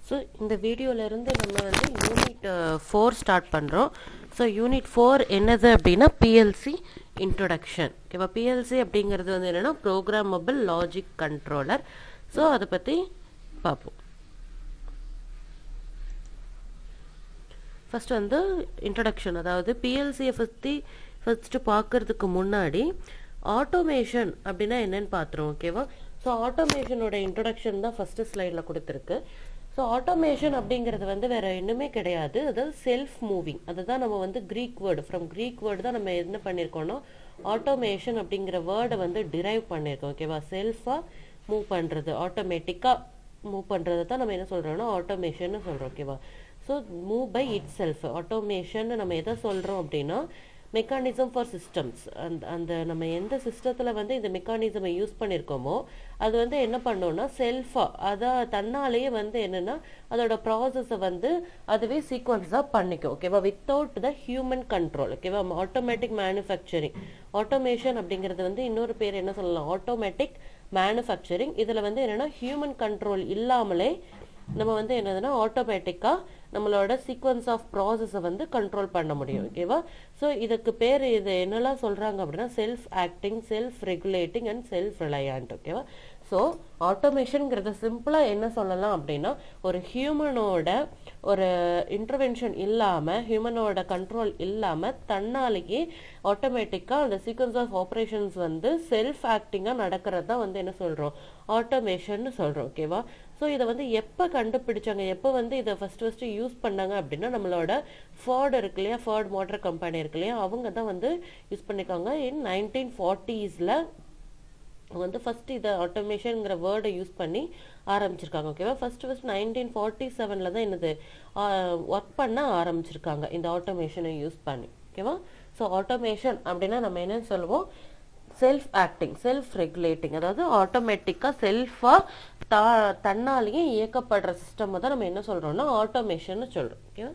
So இந்த வீடியோலேருந்து நம்ம வந்து யூனிட் ஃபோர் ஸ்டார்ட் பண்ணுறோம் ஸோ யூனிட் ஃபோர் என்னது அப்படின்னா பிஎல்சி இன்ட்ரொடக்ஷன் ஓகேவா பிஎல்சி அப்படிங்கிறது வந்து என்னென்னா ப்ரோக்ராமபிள் லாஜிக் கண்ட்ரோலர் ஸோ அதை பற்றி பார்ப்போம் ஃபர்ஸ்ட் வந்து இன்ட்ரடக்ஷன் அதாவது பிஎல்சியை பற்றி ஃபஸ்ட்டு பார்க்கறதுக்கு முன்னாடி ஆட்டோமேஷன் அப்படின்னா என்னன்னு பார்த்துருவோம் ஓகேவா ஸோ ஆட்டோமேஷனோட இன்ட்ரொடக்ஷன் தான் ஃபஸ்ட்டு ஸ்லைடில் கொடுத்துருக்கு ஸோ ஆட்டோமேஷன் அப்படிங்கிறது வந்து வேற இன்னுமே கிடையாது அதாவது செல்ஃப் மூவிங் அதுதான் நம்ம வந்து Greek word from Greek word தான் நம்ம என்ன பண்ணியிருக்கோம்னா ஆட்டோமேஷன் அப்படிங்கிற வேர்டை வந்து டிரைவ் பண்ணியிருக்கோம் ஓகேவா செல்ஃபாக மூவ் பண்ணுறது ஆட்டோமேட்டிக்காக மூவ் பண்ணுறது தான் நம்ம என்ன சொல்கிறோம்னா ஆட்டோமேஷன் சொல்கிறோம் ஓகேவா so move by itself automation நம்ம எதை சொல்கிறோம் அப்படின்னா மெக்கானிசம் ஃபார் சிஸ்டம்ஸ் அந்த அந்த நம்ம எந்த சிஸ்டத்தில் வந்து இந்த மெக்கானிசமை யூஸ் பண்ணியிருக்கோமோ அது வந்து என்ன பண்ணோம்னா செல்ஃபாக அதான் தன்னாலேயே வந்து என்னென்னா அதோட ப்ராசஸை வந்து அதுவே சீக்வன்ஸாக பண்ணிக்கும் ஓகேவா வித்தவுட் த ஹியூமன் கண்ட்ரோல் ஓகேவா ஆட்டோமேட்டிக் மேனுஃபேக்சரிங் ஆட்டோமேஷன் அப்படிங்கிறது வந்து இன்னொரு பேர் என்ன சொல்லலாம் ஆட்டோமேட்டிக் மேனுஃபேக்சரிங் இதில் வந்து என்னென்னா ஹியூமன் கண்ட்ரோல் இல்லாமலே நம்ம வந்து என்னதுன்னா ஆட்டோமேட்டிக்காக நம்மளோட சீக்வன்ஸ் ஆஃப் ப்ராசஸை வந்து கண்ட்ரோல் பண்ண முடியும் ஓகேவா ஸோ இதுக்கு பேர் இது என்னெல்லாம் சொல்கிறாங்க அப்படின்னா self acting self regulating and self reliant ஓகேவா ஸோ ஆட்டோமேஷனுங்கிறத சிம்பிளாக என்ன சொல்லலாம் அப்படின்னா ஒரு ஹியூமனோட ஒரு இன்டர்வென்ஷன் இல்லாமல் ஹியூமனோட கண்ட்ரோல் இல்லாமல் தன்னாலேயே ஆட்டோமேட்டிக்காக அந்த சீக்வன்ஸ் ஆஃப் ஆப்ரேஷன்ஸ் வந்து செல்ஃப் ஆக்டிங்காக நடக்கிறது தான் வந்து என்ன சொல்கிறோம் ஆட்டோமேஷன் சொல்கிறோம் ஓகேவா ஸோ இதை வந்து எப்போ கண்டுபிடிச்சாங்க எப்போ வந்து இதை ஃபஸ்ட்டு ஃபஸ்ட்டு யூஸ் பண்ணாங்க அப்படின்னா நம்மளோட ஃபோர்டு இருக்கு இல்லையா ஃபோர்ட் மோட்டர் கம்பெனி இருக்கு இல்லையா அவங்க தான் வந்து யூஸ் பண்ணியிருக்காங்க இன் நைன்டீன் ஃபார்ட்டிஸில் வந்து ஃபஸ்ட்டு இதை ஆட்டோமேஷனுங்கிற வேர்டை யூஸ் பண்ணி ஆரம்பிச்சிருக்காங்க ஓகேவா ஃபஸ்ட்டு ஃபஸ்ட் நைன்டீன் ஃபார்ட்டி செவனில் தான் என்னது ஒர்க் பண்ண ஆரம்பிச்சிருக்காங்க இந்த ஆட்டோமேஷனை யூஸ் பண்ணி ஓகேவா ஸோ ஆட்டோமேஷன் அப்படின்னா நம்ம என்ன சொல்லுவோம் செல்ஃப் ஆக்டிங் செல்ஃப் ரெகுலேட்டிங் அதாவது ஆட்டோமேட்டிக்காக செல்ஃபாக தா தன்னாலேயே இயக்கப்படுற சிஸ்டம் தான் நம்ம என்ன சொல்கிறோம்னா ஆட்டோமேஷன் சொல்கிறோம் ஓகேவா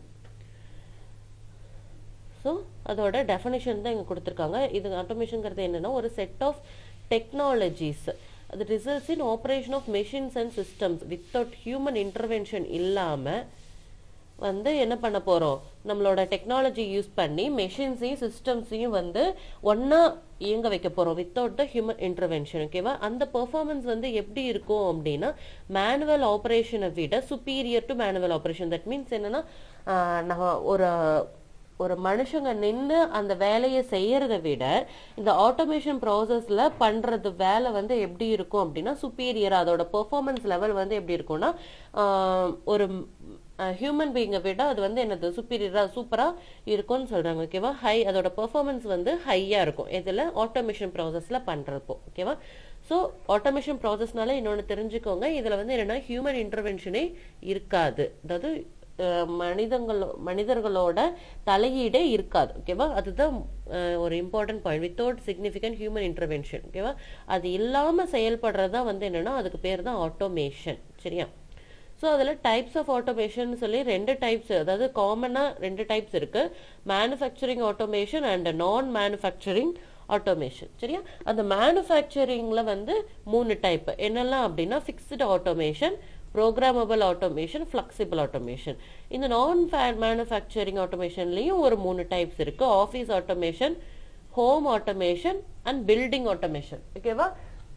ஸோ அதோட டெஃபினேஷன் தான் இங்கே கொடுத்துருக்காங்க இது ஆட்டோமேஷனுங்கிறது என்னென்னா ஒரு செட் ஆஃப் டெக்னாலஜிஸ் அது results in operation of machines and systems without human intervention இல்லாமல் வந்து என்ன பண்ண போகிறோம் நம்மளோட டெக்னாலஜி யூஸ் பண்ணி மெஷின்ஸையும் சிஸ்டம்ஸையும் வந்து ஒன்றா இயங்க வைக்க போகிறோம் வித்தவுட் த ஹியூமன் இன்டர்வென்ஷன் ஓகேவா அந்த பெர்ஃபார்மன்ஸ் வந்து எப்படி இருக்கும் அப்படின்னா மேனுவல் ஆப்ரேஷனை விட superior to manual operation that means என்னன்னா நம்ம ஒரு ஒரு மனுஷங்க நின்று அந்த வேலையை செய்யறத விட இந்த ஆட்டோமேஷன் ப்ராசஸில் பண்ணுறது வேலை வந்து எப்படி இருக்கும் அப்படின்னா சுப்பீரியர் அதோட பெர்ஃபார்மன்ஸ் லெவல் வந்து எப்படி இருக்கும்னா ஒரு ஹியூமன் பீயிங்கை விட அது வந்து என்னது சுப்பீரியராக சூப்பராக இருக்கும்னு சொல்கிறாங்க ஓகேவா ஹை அதோட பெர்ஃபார்மன்ஸ் வந்து ஹையாக இருக்கும் இதில் ஆட்டோமேஷன் ப்ராசஸில் பண்ணுறப்போ ஓகேவா ஸோ ஆட்டோமேஷன் ப்ராசஸ்னால இன்னொன்று தெரிஞ்சுக்கோங்க இதில் வந்து என்னென்னா ஹியூமன் இன்டர்வென்ஷனே இருக்காது அதாவது மனிதங்களோ மனிதர்களோட தலையீடே இருக்காது ஓகேவா அதுதான் ஒரு important point without significant human intervention ஓகேவா அது இல்லாமல் செயல்படுறதா வந்து என்னென்னா அதுக்கு பேர் தான் ஆட்டோமேஷன் சரியா ஸோ அதில் டைப்ஸ் ஆஃப் ஆட்டோமேஷன் சொல்லி ரெண்டு டைப்ஸ் அதாவது காமனாக ரெண்டு டைப்ஸ் இருக்கு manufacturing automation and non manufacturing automation சரியா அந்த மேனுஃபேக்சரிங்கில் வந்து மூணு டைப் என்னெல்லாம் அப்படின்னா fixed automation programmable automation flexible automation இந்த நான் மேனுஃபேக்சரிங் ஆட்டோமேஷன்லேயும் ஒரு மூணு டைப்ஸ் இருக்கு office automation home automation and building automation ஓகேவா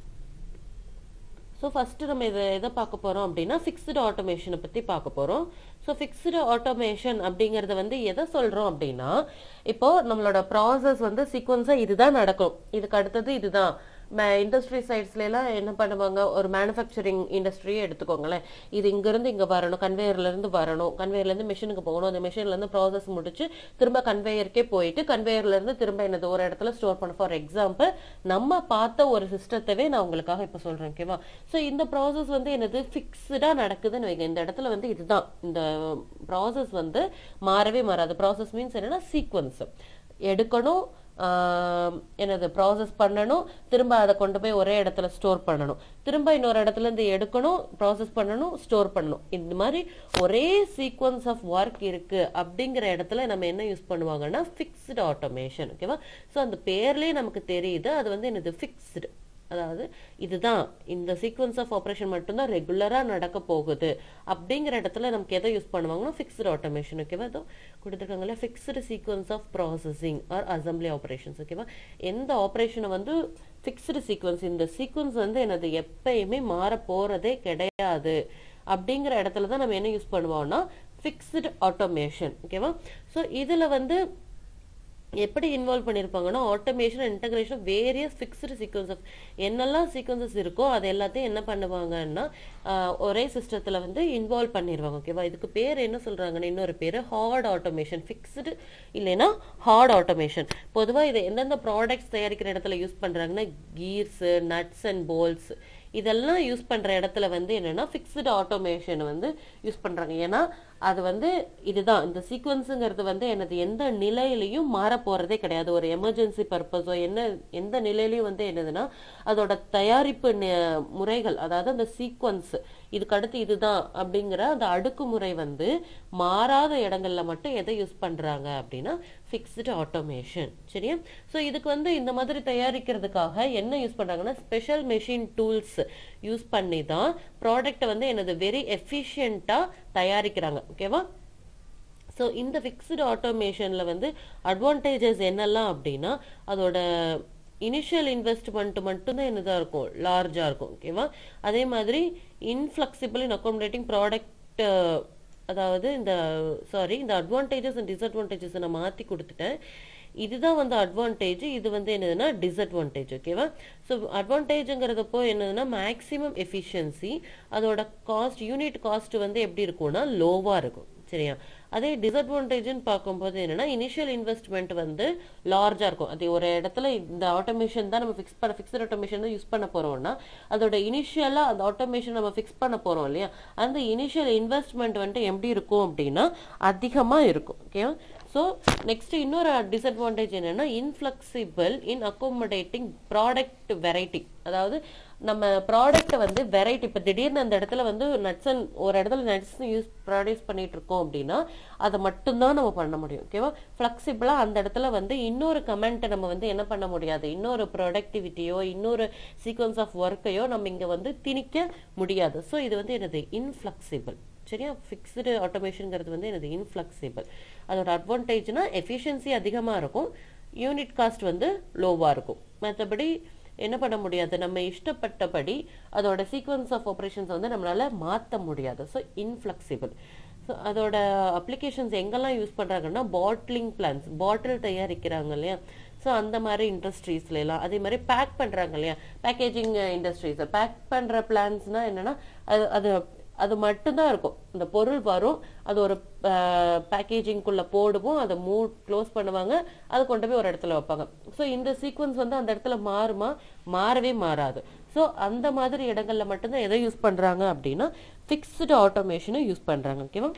ஸோ ஃபஸ்ட்டு நம்ம இதை எதை பார்க்க போகிறோம் அப்படின்னா ஃபிக்ஸ்டு ஆட்டோமேஷனை பற்றி பார்க்க போகிறோம் ஸோ ஃபிக்ஸ்டு ஆட்டோமேஷன் அப்படிங்கிறத வந்து எதை சொல்கிறோம் அப்படின்னா இப்போ நம்மளோட ப்ராசஸ் வந்து சீக்வன்ஸாக இதுதான் நடக்கும் இதுக்கு அடுத்தது இதுதான் இண்டஸ்ட்ரி சைட்ஸ்லாம் என்ன பண்ணுவாங்க ஒரு மேனுஃபேக்சரிங் இண்டஸ்ட்ரியே எடுத்துக்கோங்களேன் இது இங்கேருந்து இங்கே வரணும் கன்வேயர்லேருந்து வரணும் கன்வேயர்லேருந்து மிஷினுக்கு போகணும் அந்த மிஷின்லேருந்து ப்ராசஸ் முடிச்சு திரும்ப கன்வேயருக்கே போயிட்டு கன்வேயர்லேருந்து திரும்ப என்னது ஒரு இடத்துல ஸ்டோர் பண்ண ஃபார் எக்ஸாம்பிள் நம்ம பார்த்த ஒரு சிஸ்டத்தவே நான் உங்களுக்காக இப்போ சொல்கிறேன் ஓகேவா ஸோ இந்த ப்ராசஸ் வந்து என்னது ஃபிக்ஸ்டாக நடக்குதுன்னு வைங்க இந்த இடத்துல வந்து இதுதான் இந்த ப்ராசஸ் வந்து மாறவே மாறாது ப்ராசஸ் மீன்ஸ் என்னன்னா சீக்வன்ஸ் எடுக்கணும் என்னது ப்ராசஸ் பண்ணணும் திரும்ப அதை கொண்டு போய் ஒரே இடத்துல ஸ்டோர் பண்ணணும் திரும்ப இன்னொரு இடத்துல இருந்து எடுக்கணும் ப்ராசஸ் பண்ணணும் ஸ்டோர் பண்ணணும் இந்த மாதிரி ஒரே சீக்வன்ஸ் ஆஃப் ஒர்க் இருக்கு அப்படிங்கிற இடத்துல நம்ம என்ன யூஸ் பண்ணுவாங்கன்னா ஃபிக்ஸ்டு ஆட்டோமேஷன் ஓகேவா ஸோ அந்த பேர்லேயே நமக்கு தெரியுது அது வந்து என்னது ஃபிக்ஸ்டு அதாவது இதுதான் இந்த சீக்வன்ஸ் ஆஃப் ஆப்ரேஷன் மட்டும்தான் ரெகுலரா நடக்க போகுது அப்படிங்கிற இடத்துல நமக்கு எதை யூஸ் பண்ணுவாங்கன்னா ஃபிக்ஸ்டு ஆட்டோமேஷன் ஓகேவா இதோ கொடுத்துருக்காங்கல்ல fixed sequence of processing or assembly operations ஓகேவா எந்த ஆப்ரேஷனை வந்து ஃபிக்ஸ்டு சீக்வன்ஸ் இந்த சீக்வன்ஸ் வந்து எனது எப்பயுமே மாற போறதே கிடையாது அப்படிங்கிற இடத்துல தான் நம்ம என்ன யூஸ் பண்ணுவோம்னா ஃபிக்ஸ்டு ஆட்டோமேஷன் ஓகேவா ஸோ இதுல வந்து எப்படி இன்வால்வ் பண்ணியிருப்பாங்கன்னா automation integration various fixed sequence of என்னெல்லாம் சீக்வன்சஸ் இருக்கோ அது எல்லாத்தையும் என்ன பண்ணுவாங்கன்னா ஆஹ், ஒரே சிஸ்டத்தில் வந்து இன்வால்வ் பண்ணிடுவாங்க ஓகேவா இதுக்கு பேர் என்ன சொல்றாங்கன்னா இன்னொரு பேர் ஹார்ட் ஆட்டோமேஷன் ஃபிக்ஸ்டு இல்லைன்னா ஹார்ட் ஆட்டோமேஷன் பொதுவாக இதை எந்தெந்த ப்ராடக்ட்ஸ் தயாரிக்கிற இடத்துல யூஸ் பண்றாங்கன்னா கீர்ஸு நட்ஸ் அண்ட் போல்ஸ் இதெல்லாம் யூஸ் பண்ற இடத்துல வந்து என்னன்னா ஃபிக்ஸ்டு ஆட்டோமேஷன் வந்து யூஸ் பண்றாங்க ஏன்னா அது வந்து இதுதான் இந்த சீக்வன்ஸுங்கிறது வந்து எனது எந்த நிலையிலையும் மாற போறதே கிடையாது ஒரு எமர்ஜென்சி பர்பஸோ என்ன எந்த நிலையிலையும் வந்து என்னதுன்னா அதோட தயாரிப்பு நி- முறைகள் அதாவது அந்த சீக்வன்ஸ் இதுக்கு அடுத்து இதுதான் அப்படிங்கிற அந்த அடுக்குமுறை வந்து மாறாத இடங்கள்ல மட்டும் எதை யூஸ் பண்றாங்க அப்படின்னா ஃபிக்ஸ்டு ஆட்டோமேஷன் சரியா ஸோ இதுக்கு வந்து இந்த மாதிரி தயாரிக்கிறதுக்காக என்ன யூஸ் பண்றாங்கன்னா ஸ்பெஷல் மெஷின் டூல்ஸ் யூஸ் பண்ணி தான் ப்ராடக்ட்டை வந்து எனது வெரி எஃபிஷியண்டா தயாரிக்கிறாங்க ஓகேவா ஸோ இந்த ஃபிக்ஸ்டு ஆட்டோமேஷன்ல வந்து அட்வான்டேஜஸ் என்னெல்லாம் அப்படின்னா அதோட இனிஷியல் இன்வெஸ்ட்மெண்ட் மட்டும்தான் என்னதா இருக்கும் லார்ஜா இருக்கும் ஓகேவா அதே மாதிரி இன்ஃபிளெக்சிபிள் இன் அக்காமடேட்டிங் ப்ராடக்ட் அதாவது இந்த சாரி இந்த அட்வான்டேஜஸ் அண்ட் டிஸ்அட்வான்டேஜஸ் நான் மாத்தி கொடுத்துட்டேன் இதுதான் வந்து அட்வான்டேஜ் இது வந்து என்னதுன்னா டிஸ்அட்வான்டேஜ் ஓகேவா ஸோ அட்வான்டேஜுங்கிறதப்போ என்னதுன்னா மேக்ஸிமம் எஃபிஷியன்சி அதோட காஸ்ட் யூனிட் காஸ்ட் வந்து எப்படி இருக்கும்னா லோவா இருக்கும் சரியா அதே டிஸ்அட்வான்டேஜ்னு பார்க்கும்போது என்னன்னா இனிஷியல் இன்வெஸ்ட்மெண்ட் வந்து லார்ஜா இருக்கும் அது ஒரு இடத்துல இந்த ஆட்டோமேஷன் தான் நம்ம ஃபிக்ஸ் பண்ண ஃபிக்ஸ்ட் ஆட்டோமேஷன் தான் யூஸ் பண்ண போறோம்னா அதோட இனிஷியலா அந்த ஆட்டோமேஷன் நம்ம ஃபிக்ஸ் பண்ண போறோம் இல்லையா அந்த இனிஷியல் இன்வெஸ்ட்மெண்ட் வந்துட்டு எப்படி இருக்கும் அப்படின்னா அதிகமா இருக்கும் ஓகேவா ஸோ நெக்ஸ்ட் இன்னொரு டிஸ்அட்வான்டேஜ் என்னன்னா இன்ஃபிளெக்சிபிள் இன் அக்கோமடேட்டிங் ப்ராடக்ட் வெரைட்டி அதாவது நம்ம ப்ராடக்ட்டை வந்து வெரைட்டி இப்போ திடீர்னு அந்த இடத்துல வந்து நட்ஸ் அண்ட் ஒரு இடத்துல நட்ஸ் யூஸ் ப்ராடியூஸ் பண்ணிட்டு இருக்கோம் அப்படின்னா அதை மட்டும்தான் நம்ம பண்ண முடியும் ஓகேவா ஃப்ளெக்சிபிளாக அந்த இடத்துல வந்து இன்னொரு கமெண்ட்டை நம்ம வந்து என்ன பண்ண முடியாது இன்னொரு ப்ரொடக்டிவிட்டியோ இன்னொரு சீக்வன்ஸ் ஆஃப் ஒர்க்கையோ நம்ம இங்கே வந்து திணிக்க முடியாது ஸோ இது வந்து என்னது இன்ஃப்ளெக்சிபிள் சரியா ஃபிக்ஸ்டு ஆட்டோமேஷனுங்கிறது வந்து எனது இன்ஃப்ளெக்சிபிள் அதோட அட்வான்டேஜ்னா எஃபிஷியன்சி அதிகமாக இருக்கும் யூனிட் காஸ்ட் வந்து லோவாக இருக்கும் மற்றபடி என்ன பண்ண முடியாது நம்ம இஷ்டப்பட்டபடி அதோட சீக்வன்ஸ் ஆஃப் ஆப்ரேஷன்ஸ் வந்து நம்மளால மாற்ற முடியாது ஸோ இன்ஃப்ளெக்சிபிள் ஸோ அதோட அப்ளிகேஷன்ஸ் எங்கெல்லாம் யூஸ் பண்ணுறாங்கன்னா பாட்லிங் பிளான்ஸ் பாட்டில் தயாரிக்கிறாங்க இல்லையா ஸோ அந்த மாதிரி இண்டஸ்ட்ரீஸ்ல எல்லாம் அதே மாதிரி பேக் பண்றாங்க இல்லையா பேக்கேஜிங் இண்டஸ்ட்ரீஸ் பேக் பண்ற பிளான்ஸ்னா என்னன்னா அது அது அது மட்டும்தான் இருக்கும் இந்த பொருள் வரும் அது ஒரு பேக்கேஜிங்குள்ள போடுவோம் அதை மூ க்ளோஸ் பண்ணுவாங்க அது கொண்டு போய் ஒரு இடத்துல வைப்பாங்க ஸோ இந்த சீக்வன்ஸ் வந்து அந்த இடத்துல மாறுமா மாறவே மாறாது ஸோ அந்த மாதிரி இடங்கள்ல மட்டும்தான் எதை யூஸ் பண்றாங்க அப்படின்னா ஃபிக்ஸ்டு ஆட்டோமேஷனை யூஸ் பண்றாங்க ஓகேவா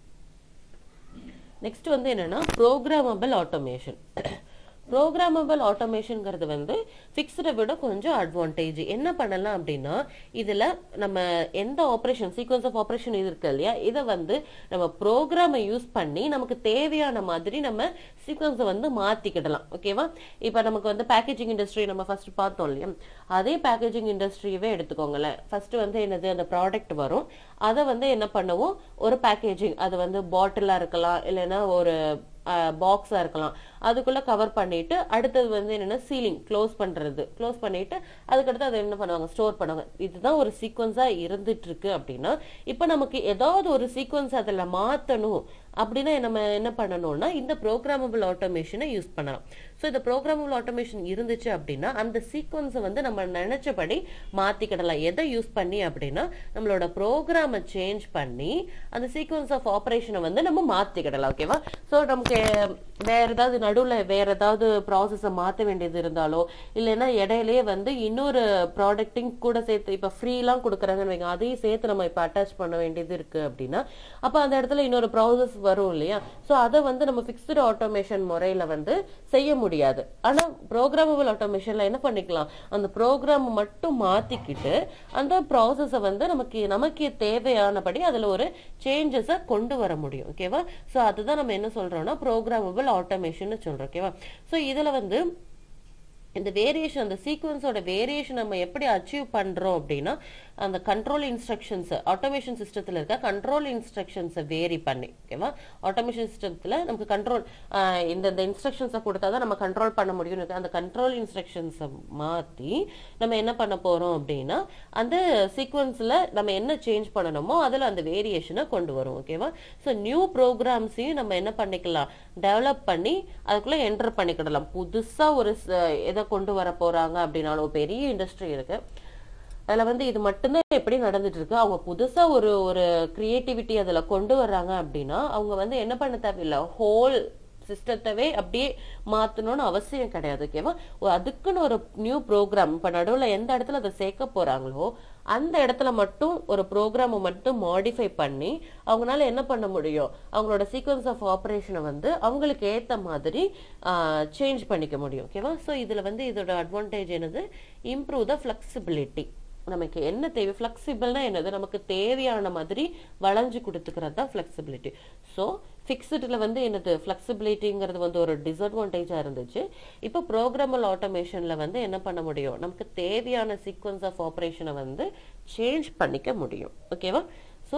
நெக்ஸ்ட் வந்து என்னன்னா ப்ரோக்ராமபிள் ஆட்டோமேஷன் ப்ரோக்ராமபிள் ஆட்டோமேஷன்ங்கிறது வந்து ஃபிக்ஸ்டை விட கொஞ்சம் அட்வான்டேஜ் என்ன பண்ணலாம் அப்படின்னா இதுல நம்ம எந்த ஆப்ரேஷன் சீக்வன்ஸ் ஆஃப் ஆப்ரேஷன் இது இருக்கு இல்லையா இதை வந்து நம்ம ப்ரோக்ராமை யூஸ் பண்ணி நமக்கு தேவையான மாதிரி நம்ம சீக்வன்ஸை வந்து மாத்திக்கிடலாம் ஓகேவா இப்போ நமக்கு வந்து பேக்கேஜிங் இண்டஸ்ட்ரி நம்ம ஃபர்ஸ்ட் பார்த்தோம் இல்லையா அதே பேக்கேஜிங் இண்டஸ்ட்ரியவே எடுத்துக்கோங்களேன் ஃபர்ஸ்ட் வந்து என்னது அந்த ப்ராடக்ட் வரும் அதை வந்து என்ன பண்ணுவோம் ஒரு பேக்கேஜிங் அது வந்து பாட்டிலா இருக்கலாம் இல்லைன்னா ஒரு பாக்ஸா இருக்கலாம் அதுக்குள்ள கவர் பண்ணிட்டு அடுத்தது வந்து என்னன்னா சீலிங் க்ளோஸ் பண்றது க்ளோஸ் பண்ணிட்டு அதுக்கடுத்து அதை என்ன பண்ணுவாங்க ஸ்டோர் பண்ணுவாங்க இதுதான் ஒரு சீக்வன்ஸா இருந்துட்டு இருக்கு அப்படின்னா இப்போ நமக்கு ஏதாவது ஒரு சீக்வன்ஸ் அதுல மாத்தணும் அப்படின்னா நம்ம என்ன பண்ணணும்னா இந்த ப்ரோக்ராமபிள் ஆட்டோமேஷனை யூஸ் பண்ணலாம் ஸோ இந்த ப்ரோக்ராமபிள் ஆட்டோமேஷன் இருந்துச்சு அப்படின்னா அந்த சீக்வன்ஸை வந்து நம்ம நினைச்சபடி மாத்திக்கிடலாம் எதை யூஸ் பண்ணி அப்படின்னா நம்மளோட ப்ரோக்ராமை சேஞ்ச் பண்ணி அந்த சீக்வன்ஸ் ஆஃப் ஆப்ரேஷனை வந்து நம்ம மாத்திக்கிடலாம் ஓகேவா ஸோ நமக்கு வேற ஏதாவது நடுவுல வேற ஏதாவது ப்ராசஸை மாத்த வேண்டியது இருந்தாலோ இல்லைன்னா இடையிலேயே வந்து இன்னொரு ப்ராடக்டிங் கூட சேர்த்து இப்ப ஃப்ரீலாம் கொடுக்குறாங்கன்னு வைங்க அதையும் சேர்த்து நம்ம இப்ப அட்டாச் பண்ண வேண்டியது இருக்கு அப்படின்னா அப்ப அந்த இடத்துல இன்னொரு ப்ராசஸ் வரும் இல்லையா ஸோ அதை வந்து நம்ம ஃபிக்ஸ்டு ஆட்டோமேஷன் முறையில வந்து செய்ய முடியாது ஆனா ப்ரோக்ராமபிள் ஆட்டோமேஷன்ல என்ன பண்ணிக்கலாம் அந்த ப்ரோக்ராம் மட்டும் மாத்திக்கிட்டு அந்த ப்ராசஸை வந்து நமக்கு நமக்கு தேவையானபடி அதுல ஒரு சேஞ்சஸை கொண்டு வர முடியும் ஓகேவா ஸோ அதுதான் நம்ம என்ன சொல்றோம்னா ப்ரோக்ராமபிள் ஆட்டோமேஷன் சொல்றோம் ஓகேவா ஸோ இதுல வந்து இந்த வேரியேஷன் அந்த சீக்வன்ஸோட வேரியேஷன் நம்ம எப்படி அச்சீவ் பண்றோம் அப்படின்னா அந்த கண்ட்ரோல் இன்ஸ்ட்ரக்ஷன்ஸ் ஆட்டோமேஷன் சிஸ்டத்துல இருக்க கண்ட்ரோல் இன்ஸ்ட்ரக்ஷன்ஸை வேரி பண்ணி ஓகேவா ஆட்டோமேஷன் சிஸ்டத்துல நமக்கு கண்ட்ரோல் இந்த இந்த இன்ஸ்ட்ரக்ஷன்ஸை கொடுத்தா தான் நம்ம கண்ட்ரோல் பண்ண முடியும் இருக்கு. அந்த கண்ட்ரோல் இன்ஸ்ட்ரக்ஷன்ஸை மாத்தி நம்ம என்ன பண்ண போறோம் அப்படின்னா அந்த சீக்வன்ஸ்ல நம்ம என்ன சேஞ்ச் பண்ணணுமோ அதுல அந்த வேரியேஷனை கொண்டு வரும் ஓகேவா ஸோ நியூ ப்ரோக்ராம்ஸையும் நம்ம என்ன பண்ணிக்கலாம் டெவலப் பண்ணி அதுக்குள்ள என்டர் பண்ணிக்கிடலாம் புதுசா ஒரு ச- எதை கொண்டு வர போறாங்க அப்படின்னாலும் ஒரு பெரிய இண்டஸ்ட்ரி இருக்கு அதுல வந்து இது மட்டும்தான் எப்படி நடந்துட்டு இருக்கு அவங்க புதுசா ஒரு ஒரு கிரியேட்டிவிட்டி அதுல கொண்டு வர்றாங்க அப்படின்னா அவங்க வந்து என்ன பண்ண தேவையில்லை ஹோல் சிஸ்டத்தவே அப்படியே மாத்தணும்னு அவசியம் கிடையாது ஓகேவா ஒரு அதுக்குன்னு ஒரு நியூ ப்ரோக்ராம் இப்ப நடுவுல எந்த இடத்துல அதை சேர்க்க போறாங்களோ அந்த இடத்துல மட்டும் ஒரு ப்ரோக்ராமை மட்டும் மாடிஃபை பண்ணி அவங்களால என்ன பண்ண முடியும் அவங்களோட சீக்வன்ஸ் ஆஃப் ஆப்ரேஷனை வந்து அவங்களுக்கு ஏத்த மாதிரி சேஞ்ச் பண்ணிக்க முடியும் ஓகேவா ஸோ இதுல வந்து இதோட அட்வான்டேஜ் என்னது இம்ப்ரூவ் த ஃபிளெக்சிபிலிட்டி நமக்கு என்ன தேவை ஃபிளெக்சிபிள்னா என்னது நமக்கு தேவையான மாதிரி வளைஞ்சு கொடுத்துக்கிறது தான் ஃபிளெக்சிபிலிட்டி ஸோ ஃபிக்ஸ்டில் வந்து என்னது ஃபிளெக்சிபிலிட்டிங்கிறது வந்து ஒரு டிஸ்அட்வான்டேஜாக இருந்துச்சு இப்போ ப்ரோக்ராமல் ஆட்டோமேஷனில் வந்து என்ன பண்ண முடியும் நமக்கு தேவையான சீக்வன்ஸ் ஆஃப் ஆப்ரேஷனை வந்து சேஞ்ச் பண்ணிக்க முடியும் ஓகேவா ஸோ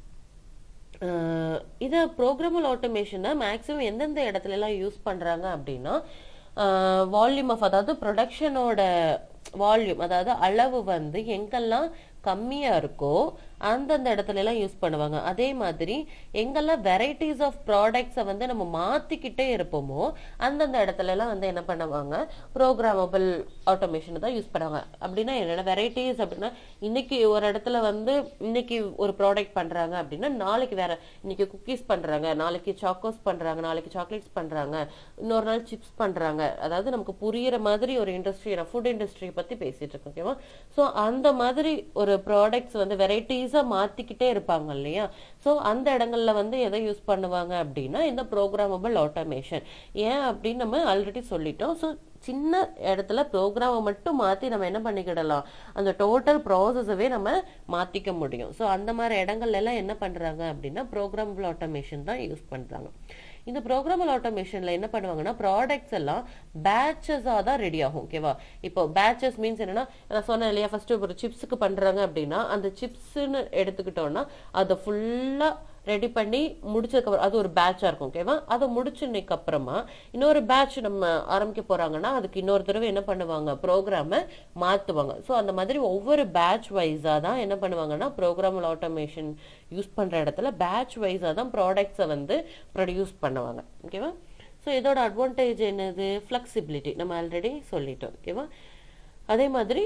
இதை ப்ரோக்ராமல் ஆட்டோமேஷனை மேக்ஸிமம் எந்தெந்த இடத்துல எல்லாம் யூஸ் பண்றாங்க அப்படின்னா வால்யூம் ஆஃப் அதாவது ப்ரொடக்ஷனோட வால்யூம் அதாவது அளவு வந்து எங்கெல்லாம் கம்மியா இருக்கோ அந்தந்த இடத்துல எல்லாம் யூஸ் பண்ணுவாங்க அதே மாதிரி எங்கெல்லாம் வெரைட்டிஸ் ஆஃப் ப்ராடக்ட்ஸை வந்து நம்ம மாத்திக்கிட்டே இருப்போமோ அந்தந்த இடத்துல எல்லாம் வந்து என்ன பண்ணுவாங்க ப்ரோக்ராமபிள் ஆட்டோமேஷன் தான் யூஸ் பண்ணுவாங்க அப்படின்னா என்னென்ன வெரைட்டிஸ் அப்படின்னா இன்னைக்கு ஒரு இடத்துல வந்து இன்னைக்கு ஒரு ப்ராடக்ட் பண்றாங்க அப்படின்னா நாளைக்கு வேற இன்னைக்கு குக்கீஸ் பண்றாங்க நாளைக்கு சாக்கோஸ் பண்றாங்க நாளைக்கு சாக்லேட்ஸ் பண்றாங்க இன்னொரு நாள் சிப்ஸ் பண்றாங்க அதாவது நமக்கு புரியுற மாதிரி ஒரு இண்டஸ்ட்ரி நான் ஃபுட் இண்டஸ்ட்ரி பத்தி பேசிட்டு இருக்கேன் ஓகேவா ஸோ அந்த மாதிரி ஒரு ப்ராடக்ட்ஸ் வந்து வெரைட்டிஸா மாத்திக்கிட்டே இருப்பாங்க இல்லையா ஸோ அந்த இடங்கள்ல வந்து எதை யூஸ் பண்ணுவாங்க அப்படின்னா இந்த ப்ரோக்ராமபிள் ஆட்டோமேஷன் ஏன் அப்படின்னு நம்ம ஆல்ரெடி சொல்லிட்டோம் ஸோ சின்ன இடத்துல ப்ரோக்ராமை மட்டும் மாத்தி நம்ம என்ன பண்ணிக்கிடலாம் அந்த டோட்டல் ப்ராசஸவே நம்ம மாத்திக்க முடியும் ஸோ அந்த மாதிரி இடங்கள்ல எல்லாம் என்ன பண்றாங்க அப்படின்னா ப்ரோக்ராமபிள் ஆட்டோமேஷன் தான் யூஸ் பண்றாங்க இந்த ப்ரோக்ராமல் ஆட்டோமேஷன்ல என்ன பண்ணுவாங்கன்னா ப்ராடக்ட்ஸ் எல்லாம் பேட்சஸாக தான் ரெடி ஆகும் ஓகேவா இப்போ பேட்சஸ் மீன்ஸ் என்னன்னா நான் சொன்னேன் இல்லையா ஃபர்ஸ்ட் ஒரு சிப்ஸுக்கு பண்றாங்க அப்படின்னா அந்த சிப்ஸ்ன்னு எடுத்துக்கிட்டோம்னா அதை ஃபுல்லா ரெடி பண்ணி முடிச்சதுக்கு அப்புறம் அது ஒரு பேட்சா இருக்கும் ஓகேவா அதை முடிச்சதுக்கு அப்புறமா இன்னொரு பேட்ச் நம்ம ஆரம்பிக்க போறாங்கன்னா அதுக்கு இன்னொரு தடவை என்ன பண்ணுவாங்க ப்ரோக்ராமை மாத்துவாங்க ஸோ அந்த மாதிரி ஒவ்வொரு பேட்ச் வைஸா தான் என்ன பண்ணுவாங்கன்னா ப்ரோக்ராமல் ஆட்டோமேஷன் யூஸ் பண்ற இடத்துல பேட்ச் வைஸா தான் ப்ராடக்ட்ஸை வந்து ப்ரொடியூஸ் பண்ணுவாங்க ஓகேவா ஸோ இதோட அட்வான்டேஜ் என்னது ஃப்ளெக்சிபிலிட்டி நம்ம ஆல்ரெடி சொல்லிட்டோம் ஓகேவா அதே மாதிரி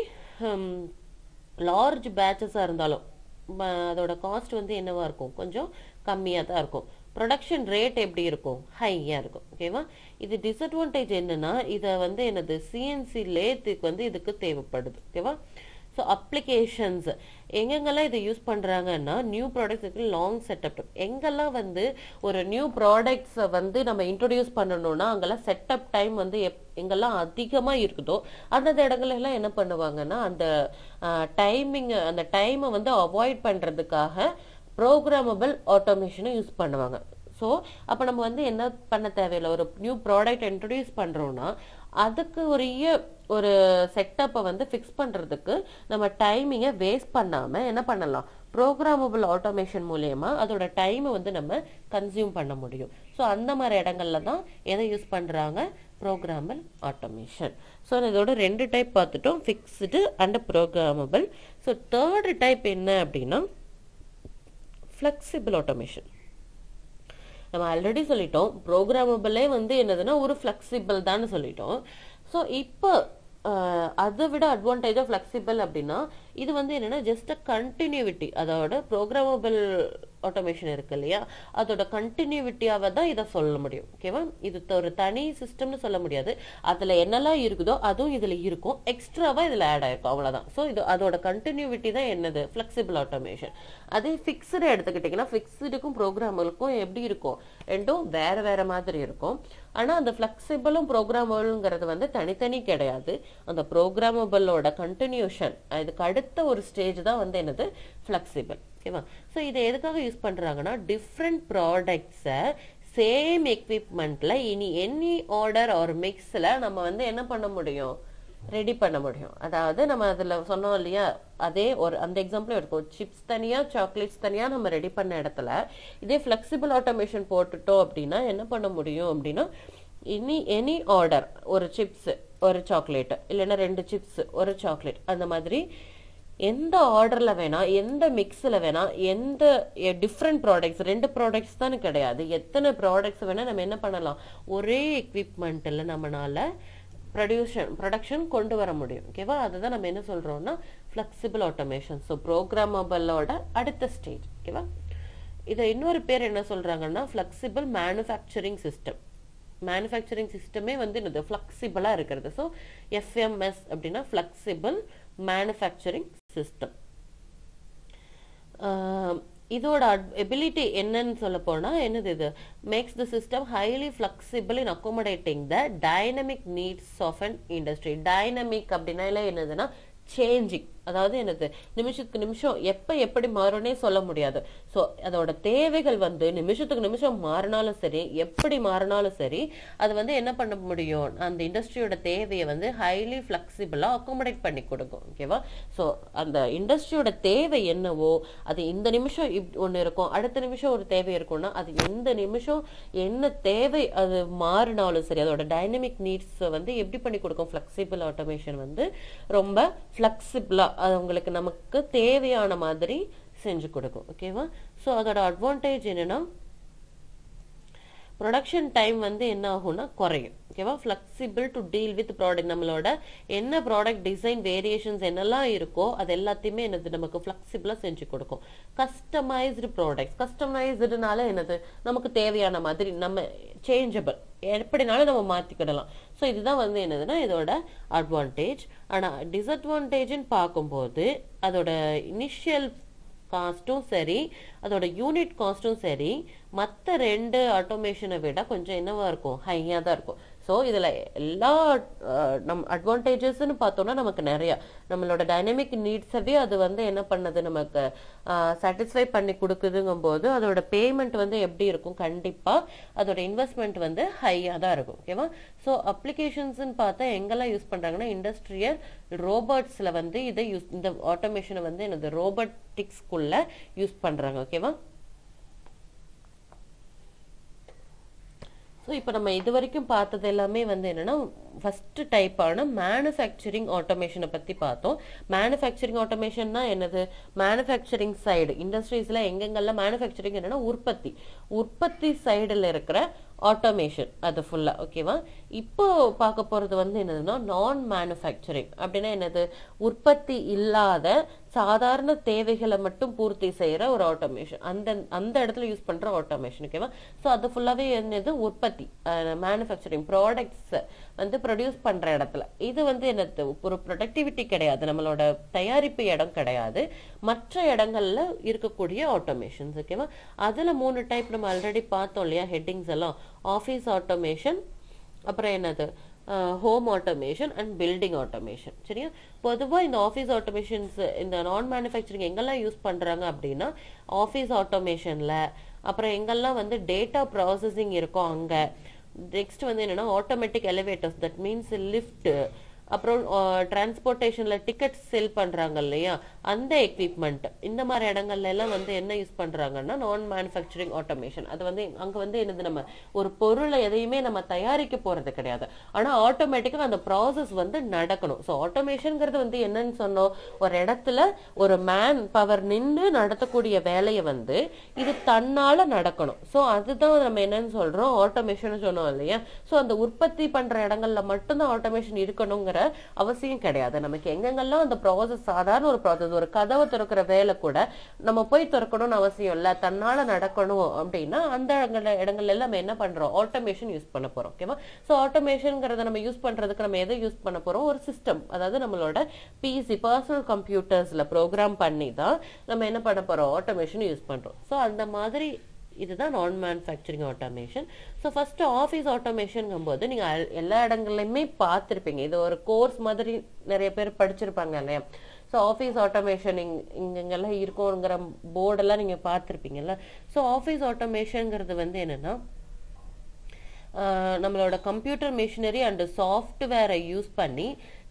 லார்ஜ் பேட்சஸாக இருந்தாலும் ம, அதோட காஸ்ட் வந்து என்னவா இருக்கும் கொஞ்சம் கம்மியாக தான் இருக்கும் ப்ரொடக்ஷன் ரேட் எப்படி இருக்கும் ஹையாக இருக்கும் ஓகேவா இது டிஸ்அட்வான்டேஜ் என்னன்னா இதை வந்து என்னது சிஎன்சி லேத்துக்கு வந்து இதுக்கு தேவைப்படுது ஓகேவா ஸோ அப்ளிகேஷன்ஸ் எங்கெங்கெல்லாம் இதை யூஸ் பண்றாங்கன்னா நியூ ப்ராடக்ட்ஸுக்கு லாங் செட்டப் எங்கெல்லாம் வந்து ஒரு நியூ ப்ராடக்ட்ஸை வந்து நம்ம இன்ட்ரடியூஸ் பண்ணணும்னா அங்கெல்லாம் செட்டப் டைம் வந்து எப் எங்கெல்லாம் அதிகமா இருக்குதோ அந்தந்த இடங்கள்ல எல்லாம் என்ன பண்ணுவாங்கன்னா அந்த டைமிங் அந்த டைமை வந்து அவாய்ட் பண்றதுக்காக ப்ரோக்ராமபிள் ஆட்டோமேஷனை யூஸ் பண்ணுவாங்க ஸோ அப்போ நம்ம வந்து என்ன பண்ண தேவையில்லை ஒரு நியூ ப்ராடக்ட் இன்ட்ரடியூஸ் பண்றோம்னா அதுக்கு உரிய ஒரு செட்டப்பை வந்து ஃபிக்ஸ் பண்றதுக்கு நம்ம டைமிங்கை வேஸ்ட் பண்ணாம என்ன பண்ணலாம் ப்ரோக்ராமபிள் ஆட்டோமேஷன் மூலயமா அதோட டைமை வந்து நம்ம கன்சியூம் பண்ண முடியும் ஸோ அந்த மாதிரி இடங்கள்ல தான் எதை யூஸ் பண்றாங்க ப்ரோக்ராமபிள் ஆட்டோமேஷன் ஸோ இதோட ரெண்டு டைப் பார்த்துட்டோம் fixed and programmable so third type என்ன அப்படின்னா ஃப்ளெக்சிபிள் ஆட்டோமேஷன் நம்ம ஆல்ரெடி சொல்லிட்டோம் ப்ரோக்ராமபிளே வந்து என்னதுன்னா ஒரு ஃப்ளெக்சிபிள் தான் சொல்லிட்டோம் ஸோ இப்போ அஹ், அதை விட அட்வான்டேஜாக ஃப்ளெக்சிபிள் அப்படின்னா இது வந்து என்னன்னா ஜஸ்ட் அ கண்டினியூவிட்டி அதோட ப்ரோக்ராமபிள் ஆட்டோமேஷன் இருக்கு இல்லையா அதோட கண்டினியூவிட்டியாவை தான் இதை சொல்ல முடியும் ஓகேவா இது த- ஒரு தனி சிஸ்டம்னு சொல்ல முடியாது அதுல என்னெல்லாம் இருக்குதோ அதுவும் இதுல இருக்கும் எக்ஸ்ட்ராவா இதுல ஆட் ஆயிருக்கும் அவ்வளவுதான் ஸோ இது அதோட கண்டினியூவிட்டி தான் என்னது ஃபிளெக்சிபிள் ஆட்டோமேஷன் அதே ஃபிக்ஸ்டு எடுத்துக்கிட்டிங்கன்னா ஃபிக்ஸ்டுக்கும் ப்ரோக்ராமலுக்கும் எப்படி இருக்கும் ரெண்டும் வேற வேற மாதிரி இருக்கும் ஆனா அந்த ஃபிளெக்சிபிளும் ப்ரோக்ராமபிள்ங்கிறது வந்து தனித்தனி கிடையாது அந்த ப்ரோக்ராமபிளோட கண்டினியூஷன் இதுக்கு அடுத்த ஒரு ஸ்டேஜ் தான் வந்து என்னது ஃபிளெக்சிபிள் ஓகேவா ஸோ இதை எதுக்காக யூஸ் பண்றாங்கன்னா டிஃப்ரெண்ட் ப்ராடக்ட்ஸை சேம் எக்யூப்மெண்ட்ல இனி எனி ஆர்டர் ஆர் மிக்ஸ்ல நம்ம வந்து என்ன பண்ண முடியும் ரெடி பண்ண முடியும் அதாவது நம்ம அதுல சொன்னோம் இல்லையா அதே ஒரு அந்த எக்ஸாம்பிள் இருக்கும் சிப்ஸ் தனியா சாக்லேட்ஸ் தனியா நம்ம ரெடி பண்ண இடத்துல இதே ஃபிளெக்சிபிள் ஆட்டோமேஷன் போட்டுட்டோம் அப்படின்னா என்ன பண்ண முடியும் அப்படின்னா இனி எனி ஆர்டர் ஒரு சிப்ஸ் ஒரு சாக்லேட் இல்லைன்னா ரெண்டு சிப்ஸ் ஒரு சாக்லேட் அந்த மாதிரி எந்த ஆர்டர்ல வேணா எந்த மிக்ஸ்ல வேணா எந்த டிஃப்ரெண்ட் ப்ராடக்ட்ஸ் ரெண்டு ப்ராடக்ட்ஸ் தானே கிடையாது எத்தனை ப்ராடக்ட்ஸ் வேணா நம்ம என்ன பண்ணலாம் ஒரே எக்யூப்மெண்ட்ல நம்மனால ப்ரொடியூஷன் ப்ரொடக்ஷன் கொண்டு வர முடியும் ஓகேவா அதுதான் நம்ம என்ன சொல்றோம்னா ஃபிளெக்சிபிள் ஆட்டோமேஷன் ஸோ ப்ரோக்ராமபிளோட அடுத்த ஸ்டேஜ் ஓகேவா இதை இன்னொரு பேர் என்ன சொல்றாங்கன்னா ஃபிளெக்சிபிள் மேனுஃபேக்சரிங் சிஸ்டம் மேனுஃபேக்சரிங் சிஸ்டமே வந்து என்னது ஃப்ளெக்சிபிளாக இருக்கிறது ஸோ எஃப்எம்எஸ் அப்படின்னா ஃப்ளெக்சிபிள் மேனுஃபேக்சரிங் சிஸ்டம் இதோட எபிலிட்டி என்னன்னு சொல்ல போனா என்னது இது makes the system highly flexible in accommodating the dynamic needs of an industry dynamic அப்படின்னா எல்லாம் என்னதுன்னா சேஞ்சிங் அதாவது என்னது நிமிஷத்துக்கு நிமிஷம் எப்ப எப்படி மாறும்னே சொல்ல முடியாது ஸோ அதோட தேவைகள் வந்து நிமிஷத்துக்கு நிமிஷம் மாறினாலும் சரி எப்படி மாறினாலும் சரி அது வந்து என்ன பண்ண முடியும் அந்த இண்டஸ்ட்ரியோட தேவையை வந்து ஹைலி ஃபிளெக்சிபிளா அக்காமடேட் பண்ணி கொடுக்கும் ஓகேவா ஸோ அந்த இண்டஸ்ட்ரியோட தேவை என்னவோ அது இந்த நிமிஷம் இப் ஒன்று இருக்கும் அடுத்த நிமிஷம் ஒரு தேவை இருக்கும்னா அது எந்த நிமிஷம் என்ன தேவை அது மாறினாலும் சரி அதோட டைனமிக் நீட்ஸ் வந்து எப்படி பண்ணி கொடுக்கும் ஃபிளெக்சிபிள் ஆட்டோமேஷன் வந்து ரொம்ப ஃபிளெக்சிபிளா அது உங்களுக்கு நமக்கு தேவையான மாதிரி செஞ்சு கொடுக்கும் ஓகேவா ஸோ அதோட அட்வான்டேஜ் என்னன்னா ப்ரொடக்ஷன் டைம் வந்து என்ன ஆகும்னா குறையும் ஓகேவா flexible to deal with product நம்மளோட என்ன ப்ராடக்ட் டிசைன் வேரியேஷன்ஸ் என்னெல்லாம் இருக்கோ அது எல்லாத்தையுமே என்னது நமக்கு ஃப்ளெக்சிபிளாக செஞ்சு கொடுக்கும் கஸ்டமைஸ்டு ப்ராடக்ட்ஸ் கஸ்டமைஸ்டுனால என்னது நமக்கு தேவையான மாதிரி நம்ம சேஞ்சபிள் எப்படினாலும் நம்ம மாற்றிக்கிடலாம் ஸோ இதுதான் வந்து என்னதுன்னா இதோட அட்வான்டேஜ் ஆனால் டிஸ்அட்வான்டேஜ்னு பார்க்கும்போது அதோட இனிஷியல் காஸ்ட்டும் சரி அதோட யூனிட் காஸ்ட்டும் சரி மற்ற ரெண்டு ஆட்டோமேஷனை விட கொஞ்சம் என்னவா இருக்கும் ஹையாக தான் இருக்கும் ஸோ இதில் எல்லா அஹ், நம் அட்வான்டேஜஸ்ன்னு பார்த்தோம்னா நமக்கு நிறைய நம்மளோட டைனமிக் நீட்ஸவே அது வந்து என்ன பண்ணுது நமக்கு சாட்டிஸ்ஃபை பண்ணி கொடுக்குதுங்கும் போது அதோட பேமெண்ட் வந்து எப்படி இருக்கும் கண்டிப்பாக அதோட இன்வெஸ்ட்மெண்ட் வந்து ஹையாக தான் இருக்கும் ஓகேவா ஸோ அப்ளிகேஷன்ஸ்னு பார்த்தா எங்கெல்லாம் யூஸ் பண்ணுறாங்கன்னா இண்டஸ்ட்ரியல் ரோபோட்ஸில் வந்து இதை யூஸ் இந்த ஆட்டோமேஷனை வந்து எனது ரோபோட்டிக்ஸ்குள்ள யூஸ் பண்ணுறாங்க ஓகேவா ஸோ இப்போ நம்ம இது வரைக்கும் பார்த்தது எல்லாமே வந்து என்னன்னா ஃபர்ஸ்ட் டைப்பான மேனுஃபேக்சரிங் ஆட்டோமேஷனை பற்றி பார்த்தோம் மேனுஃபேக்சரிங் ஆட்டோமேஷன்னா என்னது மேனுஃபேக்சரிங் சைடு இண்டஸ்ட்ரீஸில் எங்கெங்கெல்லாம் மேனுஃபேக்சரிங் என்னன்னா உற்பத்தி உற்பத்தி சைடில் இருக்கிற ஆட்டோமேஷன் அது ஃபுல்லாக ஓகேவா இப்போ பார்க்க போகிறது வந்து என்னதுன்னா நான் மேனுஃபேக்சரிங் அப்படின்னா என்னது உற்பத்தி இல்லாத சாதாரண தேவைகளை மட்டும் பூர்த்தி செய்யற ஒரு ஆட்டோமேஷன் அந்த அந்த இடத்துல யூஸ் பண்ற ஆட்டோமேஷன் ஓகேவா ஸோ அது ஃபுல்லாவே என்னது உற்பத்தி மேனுஃபேக்சரிங் ப்ராடக்ட்ஸ் வந்து ப்ரொடியூஸ் பண்ற இடத்துல இது வந்து என்னது ஒரு ப்ரொடக்டிவிட்டி கிடையாது நம்மளோட தயாரிப்பு இடம் கிடையாது மற்ற இடங்கள்ல இருக்கக்கூடிய ஆட்டோமேஷன்ஸ் ஓகேவா அதுல மூணு டைப் நம்ம ஆல்ரெடி பார்த்தோம் இல்லையா ஹெட்டிங்ஸ் எல்லாம் ஆஃபீஸ் ஆட்டோமேஷன் அப்புறம் என்னது home automation and building automation சரியா பொதுவாக இந்த ஆஃபீஸ் ஆட்டோமேஷன்ஸ் இந்த நான் மேனுஃபேக்சரிங் எங்கெல்லாம் யூஸ் பண்ணுறாங்க அப்படின்னா ஆஃபீஸ் ஆட்டோமேஷனில் அப்புறம் எங்கெல்லாம் வந்து டேட்டா ப்ராசஸிங் இருக்கோ அங்கே நெக்ஸ்ட் வந்து என்னன்னா automatic elevators that means lift அப்புறம் டிரான்ஸ்போர்ட்டேஷன்ல டிக்கெட் செல் பண்றாங்க இல்லையா அந்த எக்யூப்மெண்ட் இந்த மாதிரி இடங்கள்ல எல்லாம் வந்து என்ன யூஸ் பண்றாங்கன்னா நான் மேனுஃபேக்சரிங் ஆட்டோமேஷன் அது வந்து அங்க வந்து என்னது நம்ம ஒரு பொருளை எதையுமே நம்ம தயாரிக்க போறது கிடையாது ஆனா ஆட்டோமேட்டிக்கா அந்த ப்ராசஸ் வந்து நடக்கணும் ஸோ ஆட்டோமேஷன்ங்கிறது வந்து என்னன்னு சொன்னோம் ஒரு இடத்துல ஒரு மேன் பவர் நின்று நடத்தக்கூடிய வேலையை வந்து இது தன்னால நடக்கணும் ஸோ அதுதான் நம்ம என்னன்னு சொல்றோம் ஆட்டோமேஷன் சொன்னோம் இல்லையா ஸோ அந்த உற்பத்தி பண்ற இடங்கள்ல மட்டும்தான் ஆட்டோமேஷன் இருக்கணுங்கிற அவசியம் கிடையாது நமக்கு எங்கெங்கெல்லாம் அந்த ப்ராசஸ் சாதாரண ஒரு ப்ராசஸ் ஒரு கதவை திறக்கிற வேலை கூட நம்ம போய் திறக்கணும்னு அவசியம் இல்லை தன்னால நடக்கணும் அப்படின்னா அந்த இடங்கள்ல இடங்கள்ல எல்லாம் நம்ம என்ன பண்றோம் ஆட்டோமேஷன் யூஸ் பண்ண போறோம் ஓகேவா ஸோ ஆட்டோமேஷன்ங்கிறத நம்ம யூஸ் பண்றதுக்கு நம்ம எதை யூஸ் பண்ண போறோம் ஒரு சிஸ்டம் அதாவது நம்மளோட பிசி பர்சனல் கம்ப்யூட்டர்ஸ்ல ப்ரோக்ராம் பண்ணி தான் நம்ம என்ன பண்ண போறோம் ஆட்டோமேஷன் யூஸ் பண்றோம் ஸோ அந்த மாதிரி இதுதான் non manufacturing automation so first office automation போது நீங்க அல்- எல்லா இடங்கள்லையுமே பார்த்துருப்பீங்க இது ஒரு கோர்ஸ் மாதிரி நிறைய பேர் படிச்சிருப்பாங்க இல்லையா ஸோ ஆஃபீஸ் ஆட்டோமேஷன் இங் இங்கெங்கெல்லாம் இருக்குங்கிற போர்டெல்லாம் நீங்க பார்த்துருப்பீங்கல்ல ஸோ ஆஃபீஸ் ஆட்டோமேஷன்ங்கிறது வந்து என்னன்னா ஆஹ் நம்மளோட கம்ப்யூட்டர் மிஷினரி அண்ட் சாஃப்ட்வேரை யூஸ் பண்ணி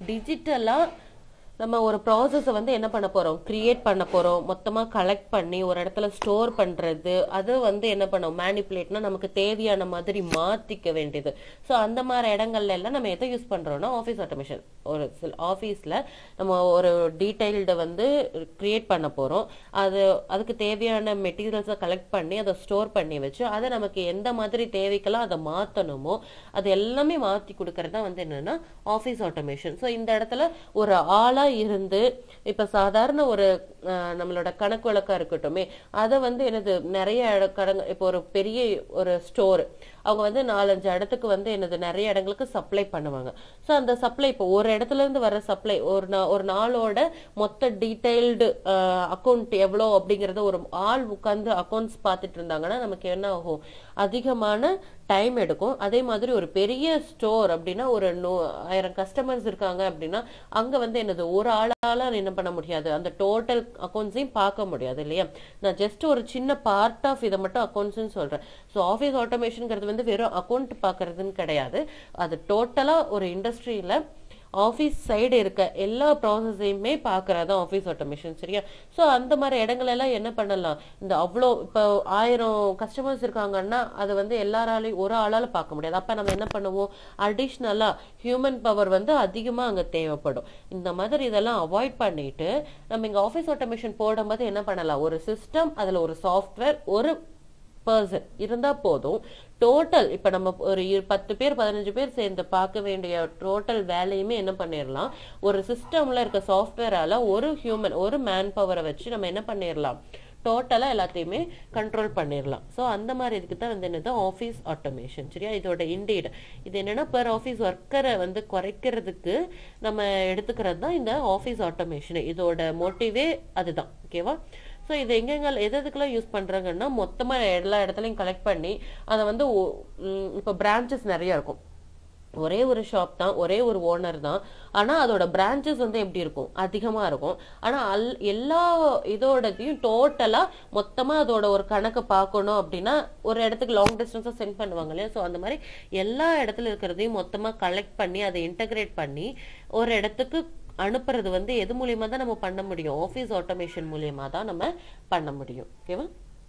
டிஜிட்டலாக நம்ம ஒரு ப்ராசஸை வந்து என்ன பண்ண போறோம் கிரியேட் பண்ண போறோம் மொத்தமா கலெக்ட் பண்ணி ஒரு இடத்துல ஸ்டோர் பண்றது அது வந்து என்ன பண்ணோம் மேனிப்புலேட்னா நமக்கு தேவையான மாதிரி மாத்திக்க வேண்டியது ஸோ அந்த மாதிரி இடங்கள்ல எல்லாம் நம்ம எதை யூஸ் பண்றோம்னா ஆஃபீஸ் ஆட்டோமேஷன் ஒரு சில ஆஃபீஸ்ல நம்ம ஒரு டீடைல்டு வந்து கிரியேட் பண்ண போறோம் அது அதுக்கு தேவையான மெட்டீரியல்ஸை கலெக்ட் பண்ணி அதை ஸ்டோர் பண்ணி வச்சு அதை நமக்கு எந்த மாதிரி தேவைக்கெல்லாம் அதை மாத்தணுமோ அது எல்லாமே மாத்தி கொடுக்கறது தான் வந்து என்னன்னா ஆஃபீஸ் ஆட்டோமேஷன் ஸோ இந்த இடத்துல ஒரு ஆளா இருந்து இப்ப சாதாரண ஒரு அஹ், நம்மளோட கணக்கு வழக்கா இருக்கட்டுமே அதை வந்து என்னது நிறைய இட- கடங்க இப்போ ஒரு பெரிய ஒரு ஸ்டோர் அவங்க வந்து நாலஞ்சு இடத்துக்கு வந்து என்னது நிறைய இடங்களுக்கு சப்ளை பண்ணுவாங்க ஸோ அந்த சப்ளை இப்போ ஒரு இடத்துல இருந்து வர சப்ளை ஒரு நா- ஒரு நாளோட மொத்த டீடைல்டு அக்கௌண்ட் எவ்வளோ அப்படிங்கறத ஒரு ஆள் உட்கார்ந்து அக்கௌண்ட்ஸ் பார்த்துட்டு இருந்தாங்கன்னா நமக்கு என்ன ஆகும் அதிகமான டைம் எடுக்கும் அதே மாதிரி ஒரு பெரிய ஸ்டோர் அப்படின்னா ஒரு நூ ஆயிரம் கஸ்டமர்ஸ் இருக்காங்க அப்படின்னா அங்க வந்து என்னது ஒரு ஆளால என்ன பண்ண முடியாது அந்த டோட்டல் அக்கௌண்ட்ஸையும் பார்க்க முடியாது இல்லையா நான் ஜஸ்ட் ஒரு சின்ன பார்ட் ஆஃப் இதை மட்டும் அக்கௌண்ட்ஸ்னு சொல்றேன் ஸோ ஆஃபீஸ் ஆட்டோமேஷன்ங்கிறது வந்து வெறும் அக்கௌண்ட் பார்க்கறதுன்னு கிடையாது அது டோட்டலா ஒரு இண்டஸ்ட்ரியில ஆஃபீஸ் சைடு இருக்க எல்லா ப்ராசஸையுமே பார்க்கறதா ஆஃபீஸ் ஆட்டோமேஷன் சரியா ஸோ அந்த மாதிரி இடங்கள் எல்லாம் என்ன பண்ணலாம் இந்த அவ்வளோ இப்போ ஆயிரம் கஸ்டமர்ஸ் இருக்காங்கன்னா அதை வந்து எல்லாராலையும் ஒரு ஆளால பார்க்க முடியாது அப்போ நம்ம என்ன பண்ணுவோம் அடிஷ்னலாக ஹியூமன் பவர் வந்து அதிகமாக அங்கே தேவைப்படும் இந்த மாதிரி இதெல்லாம் அவாய்ட் பண்ணிட்டு நம்ம இங்கே ஆஃபீஸ் ஆட்டோமேஷன் போடும்போது என்ன பண்ணலாம் ஒரு சிஸ்டம் அதில் ஒரு சாஃப்ட்வேர் ஒரு பர்சன் இருந்தா போதும் டோட்டல் இப்ப நம்ம ஒரு இரு- பத்து பேர் பதினஞ்சு பேர் சேர்ந்து பார்க்க வேண்டிய டோட்டல் வேலையுமே என்ன பண்ணிடலாம் ஒரு சிஸ்டம்ல இருக்க சாஃப்ட்வேரால ஒரு ஹியூமன் ஒரு மேன் பவரை வச்சு நம்ம என்ன பண்ணிடலாம் டோட்டலா எல்லாத்தையுமே கண்ட்ரோல் பண்ணிடலாம் ஸோ அந்த மாதிரி இதுக்கு தான் வந்து என்னது ஆஃபீஸ் ஆட்டோமேஷன் சரியா இதோட இண்டீட் இது என்னன்னா பெர் ஆஃபீஸ் ஒர்க்கரை வந்து குறைக்கிறதுக்கு நம்ம எடுத்துக்கிறது தான் இந்த ஆஃபீஸ் ஆட்டோமேஷன் இதோட மோட்டிவே அதுதான் ஓகேவா ஸோ இது எங்கெங்க எது எதுக்கெல்லாம் யூஸ் பண்றாங்கன்னா மொத்தமா எல்லா இடத்துலையும் கலெக்ட் பண்ணி அதை வந்து ஒ- ம், இப்போ பிரான்ச்சஸ் நிறைய இருக்கும் ஒரே ஒரு ஷாப் தான் ஒரே ஒரு ஓனர் தான் ஆனா அதோட பிரான்ச்சஸ் வந்து எப்படி இருக்கும் அதிகமா இருக்கும் ஆனா அல் எல்லா இதோடதையும் டோட்டலா மொத்தமா அதோட ஒரு கணக்கு பார்க்கணும் அப்படின்னா ஒரு இடத்துக்கு லாங் டிஸ்டன்ஸா சென்ட் பண்ணுவாங்க இல்லையா ஸோ அந்த மாதிரி எல்லா இடத்துல இருக்கிறதையும் மொத்தமா கலெக்ட் பண்ணி அதை இன்டகிரேட் பண்ணி ஒரு இடத்துக்கு அனுப்புறது வந்து எது மூலியமா தான் நம்ம பண்ண முடியும் ஆஃபீஸ் ஆட்டோமேஷன் மூலியமா தான் நம்ம பண்ண முடியும் ஓகேவா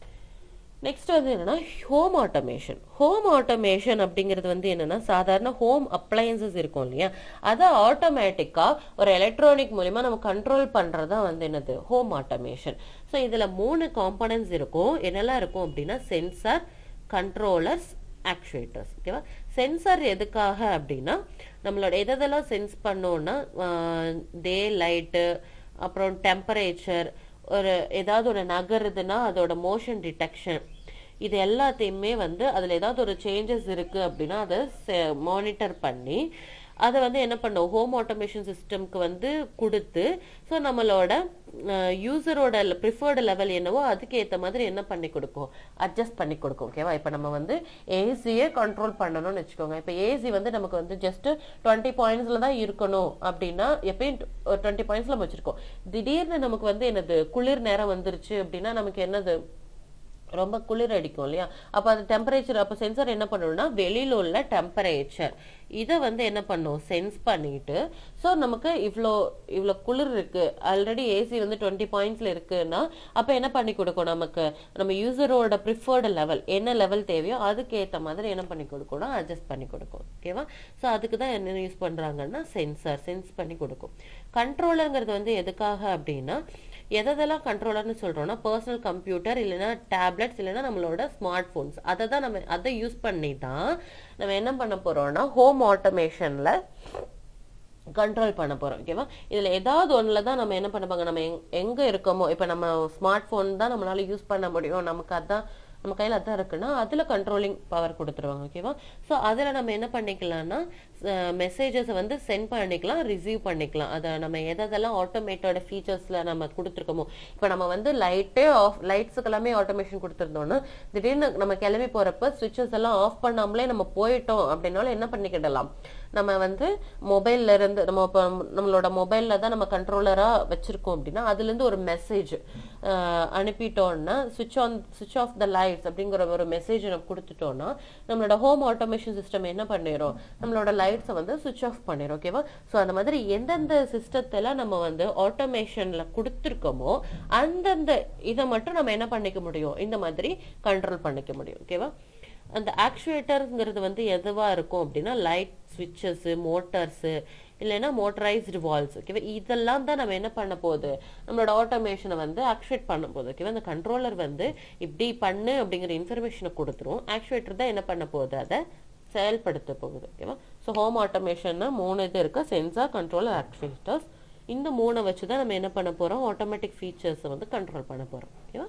நெக்ஸ்ட் வந்து என்னன்னா ஹோம் ஆட்டோமேஷன் ஹோம் ஆட்டோமேஷன் அப்படிங்கிறது வந்து என்னன்னா சாதாரண ஹோம் அப்ளையன்சஸ் இருக்கும் இல்லையா அதை ஆட்டோமேட்டிக்கா ஒரு எலக்ட்ரானிக் மூலியமா நம்ம கண்ட்ரோல் பண்றதா வந்து என்னது ஹோம் ஆட்டோமேஷன் ஸோ இதுல மூணு காம்பனன்ட்ஸ் இருக்கும் என்னெல்லாம் இருக்கும் அப்படின்னா சென்சார் கண்ட்ரோலர்ஸ் ஆக்சுவேட்டர்ஸ் ஓகேவா சென்சார் எதுக்காக அப்படின்னா நம்மளோட எதெல்லாம் சென்ஸ் பண்ணோம்னா டே லைட்டு அப்புறம் டெம்பரேச்சர் ஒரு ஏதாவது ஒரு நகருதுன்னா அதோட மோஷன் டிடெக்ஷன் இது எல்லாத்தையுமே வந்து அதுல ஏதாவது ஒரு சேஞ்சஸ் இருக்கு அப்படின்னா அதை மானிட்டர் பண்ணி அதை வந்து என்ன பண்ணும் ஹோம் ஆட்டோமேஷன் சிஸ்டம்க்கு வந்து கொடுத்து ஸோ நம்மளோட யூசரோட ப்ரிஃபர்டு லெவல் என்னவோ அதுக்கு ஏற்ற மாதிரி என்ன பண்ணி கொடுக்கும் அட்ஜஸ்ட் பண்ணி கொடுக்கும் ஓகேவா இப்போ நம்ம வந்து ஏசியே கண்ட்ரோல் பண்ணணும்னு வச்சுக்கோங்க இப்போ ஏசி வந்து நமக்கு வந்து ஜஸ்ட் டுவெண்ட்டி பாயிண்ட்ஸ்ல தான் இருக்கணும் அப்படின்னா எப்பயும் டுவெண்ட்டி பாயிண்ட்ஸ்ல நம்ம வச்சிருக்கோம் திடீர்னு நமக்கு வந்து என்னது குளிர் நேரம் வந்துருச்சு அப்படின்னா நமக்கு என்னது ரொம்ப குளிர் அடிக்கும் இல்லையா அப்ப அது டெம்பரேச்சர் அப்ப சென்சார் என்ன பண்ணணும்னா வெளியில உள்ள டெம்பரேச்சர் இதை வந்து என்ன பண்ணும் சென்ஸ் பண்ணிட்டு ஸோ நமக்கு இவ்வளோ இவ்வளோ குளிர் இருக்கு ஆல்ரெடி ஏசி வந்து டுவெண்ட்டி பாயிண்ட்ஸ்ல இருக்குன்னா அப்ப என்ன பண்ணி கொடுக்கும் நமக்கு நம்ம யூசரோட ப்ரிஃபர்டு லெவல் என்ன லெவல் தேவையோ அதுக்கு ஏத்த மாதிரி என்ன பண்ணி கொடுக்கணும் அட்ஜஸ்ட் பண்ணி கொடுக்கும் ஓகேவா ஸோ அதுக்கு தான் என்ன யூஸ் பண்றாங்கன்னா சென்சார் சென்ஸ் பண்ணி கொடுக்கும் கண்ட்ரோலருங்கிறது வந்து எதுக்காக அப்படின்னா எதெல்லாம் கண்ட்ரோலர்னு சொல்றோம்னா பர்சனல் கம்ப்யூட்டர் இல்லைன்னா டேப்லெட்ஸ் இல்லைன்னா நம்மளோட ஸ்மார்ட் ஃபோன்ஸ் அதை தான் நம்ம அதை யூஸ் பண்ணி தான் நம்ம என்ன பண்ண போறோம்னா ஹோம் ஆட்டோமேஷன்ல கண்ட்ரோல் பண்ண போறோம் ஓகேவா இதுல ஏதாவது ஒண்ணுல தான் நம்ம என்ன பண்ண நம்ம எங்க- எங்க இருக்கோமோ இப்ப நம்ம ஸ்மார்ட் போன் தான் நம்மளால யூஸ் பண்ண முடியும் நமக்கு அதான் நம்ம கையில அதான் இருக்குன்னா அதுல கண்ட்ரோலிங் பவர் கொடுத்துருவாங்க ஓகேவா சோ அதுல நம்ம என்ன பண்ணிக்கலாம்னா மெசேஜஸ் வந்து சென்ட் பண்ணிக்கலாம் ரிசீவ் பண்ணிக்கலாம் அதை நம்ம எதெல்லாம் ஆட்டோமேட்டோட ஃபீச்சர்ஸ்ல நம்ம கொடுத்துருக்கோமோ இப்போ நம்ம வந்து லைட்டே ஆஃப் லைட்ஸுக்கு எல்லாமே ஆட்டோமேஷன் கொடுத்துருந்தோம்னா திடீர்னு நம்ம கிளம்பி போறப்ப சுவிட்சஸ் எல்லாம் ஆஃப் பண்ணாமலே நம்ம போயிட்டோம் அப்படின்னாலும் என்ன பண்ணிக்கிடலாம் நம்ம வந்து மொபைல்ல இருந்து நம்ம இப்போ நம்மளோட மொபைல்ல தான் நம்ம கண்ட்ரோலரா வச்சிருக்கோம் அப்படின்னா அதுல இருந்து ஒரு மெசேஜ் அனுப்பிட்டோம்னா சுவிட்ச் ஆன் சுவிட்ச் ஆஃப் த லைட்ஸ் அப்படிங்கிற ஒரு மெசேஜ் நம்ம கொடுத்துட்டோம்னா நம்மளோட ஹோம் ஆட்டோமேஷன் சிஸ்டம் என்ன பண்ணிரும் நம்மளோட லைட் லைட்ஸை வந்து சுவிட்ச் ஆஃப் பண்ணிடும் ஓகேவா ஸோ அந்த மாதிரி எந்தெந்த சிஸ்டத்தில் நம்ம வந்து ஆட்டோமேஷனில் கொடுத்துருக்கோமோ அந்தந்த இதை மட்டும் நம்ம என்ன பண்ணிக்க முடியும் இந்த மாதிரி கண்ட்ரோல் பண்ணிக்க முடியும் ஓகேவா அந்த ஆக்சுவேட்டருங்கிறது வந்து எதுவா இருக்கும் அப்படின்னா லைட் ஸ்விட்சஸ் மோட்டார்ஸு இல்லைன்னா மோட்டரைஸ்டு வால்ஸ் ஓகேவா இதெல்லாம் தான் நம்ம என்ன பண்ண போகுது நம்மளோட ஆட்டோமேஷனை வந்து ஆக்சுவேட் பண்ண போகுது ஓகேவா அந்த கண்ட்ரோலர் வந்து இப்படி பண்ணு அப்படிங்கிற இன்ஃபர்மேஷனை கொடுத்துரும் ஆக்சுவேட்டர் தான் என்ன பண்ண போகுது அதை செயல்படுத்த போகுது ஓகேவா ஸோ ஹோம் ஆட்டோமேஷன்னா மூணு இது இருக்கு சென்சார் கண்ட்ரோலர் ஆக்சுவேட்டர்ஸ் இந்த மூணை வச்சு தான் நம்ம என்ன பண்ண போறோம் ஆட்டோமேட்டிக் ஃபீச்சர்ஸை வந்து கண்ட்ரோல் பண்ண போறோம் ஓகேவா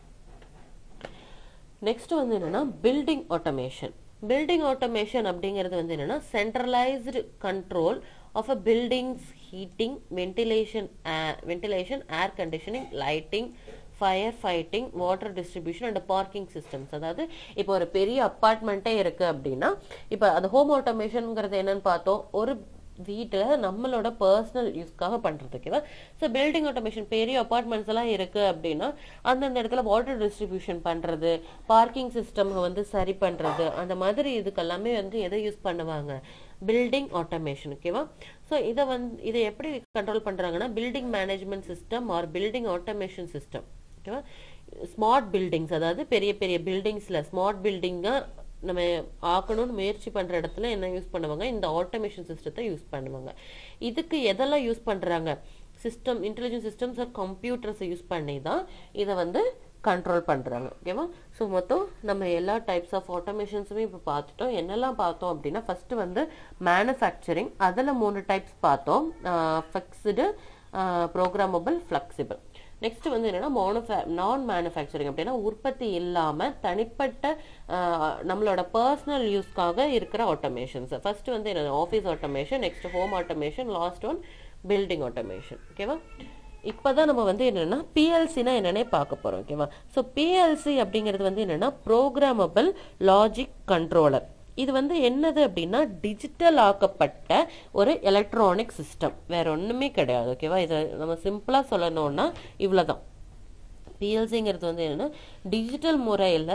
நெக்ஸ்ட் வந்து என்னன்னா பில்டிங் ஆட்டோமேஷன் பில்டிங் ஆட்டோமேஷன் அப்படிங்கிறது வந்து என்னன்னா centralized control of uh buildings heating ventilation ventilation air conditioning lighting fire fighting water distribution and parking systems அதாவது இப்போ ஒரு பெரிய அப்பார்ட்மெண்ட்டே இருக்கு அப்படின்னா இப்போ அந்த ஹோம் ஆட்டோமேஷன்ங்கிறது என்னன்னு பார்த்தோம் ஒரு வீட்டில் நம்மளோட பர்சனல் யூஸ்க்காக பண்ணுறது ஓகேவா ஸோ பில்டிங் ஆட்டோமேஷன் பெரிய அப்பார்ட்மெண்ட்ஸ் எல்லாம் இருக்கு அப்படின்னா அந்தந்த இடத்துல வாட்டர் டிஸ்ட்ரிபியூஷன் பண்ணுறது பார்க்கிங் சிஸ்டம் வந்து சரி பண்ணுறது அந்த மாதிரி இதுக்கெல்லாமே வந்து எதை யூஸ் பண்ணுவாங்க பில்டிங் ஆட்டோமேஷன் ஓகேவா ஸோ இதை வந்து இதை எப்படி கண்ட்ரோல் பண்ணுறாங்கன்னா building management system or building automation system ஓகேவா ஸ்மார்ட் பில்டிங்ஸ் அதாவது பெரிய பெரிய பில்டிங்ஸில் ஸ்மார்ட் பில்டிங்காக நம்ம ஆக்கணும்னு முயற்சி பண்ற இடத்துல என்ன யூஸ் பண்ணுவாங்க இந்த ஆட்டோமேஷன் சிஸ்டத்தை யூஸ் பண்ணுவாங்க இதுக்கு எதெல்லாம் யூஸ் பண்றாங்க சிஸ்டம் இன்டெலிஜென்ட் சிஸ்டம்ஸ் ஆர் கம்ப்யூட்டர்ஸை யூஸ் பண்ணி தான் இதை வந்து கண்ட்ரோல் பண்றாங்க ஓகேவா ஸோ மொத்தம் நம்ம எல்லா டைப்ஸ் ஆஃப் ஆட்டோமேஷன்ஸுமே இப்போ பார்த்துட்டோம் என்னெல்லாம் பார்த்தோம் அப்படின்னா ஃபர்ஸ்ட் வந்து மேனுஃபேக்சரிங் அதில் மூணு டைப்ஸ் பார்த்தோம் ஃபிக்ஸ்டு ப்ரோக்ராமபிள் ஃப்ளெக்சிபிள் நெக்ஸ்ட் வந்து என்னன்னா மோனோஃபே நான் மேனுஃபேக்சரிங் அப்படின்னா உற்பத்தி இல்லாம தனிப்பட்ட ஆஹ், நம்மளோட பர்சனல் யூஸ்க்காக இருக்கிற ஆட்டோமேஷன்ஸ் ஃபர்ஸ்ட் வந்து என்ன office automation next home automation last one building automation ஓகேவா இப்போதான் நம்ம வந்து என்னன்னா பிஎல்சினா என்னன்னே பார்க்க போறோம் ஓகேவா ஸோ பிஎல்சி அப்படிங்கிறது வந்து என்னன்னா ப்ரோக்ராமபிள் லாஜிக் கண்ட்ரோலர் இது வந்து என்னது அப்படின்னா டிஜிட்டல் ஆக்கப்பட்ட ஒரு எலக்ட்ரானிக் சிஸ்டம் வேற ஒண்ணுமே கிடையாது ஓகேவா இதை நம்ம சிம்பிளா சொல்லணும்னா இவ்வளவுதான் பிஎல்சிங்கிறது வந்து என்னன்னா டிஜிட்டல் முறையில்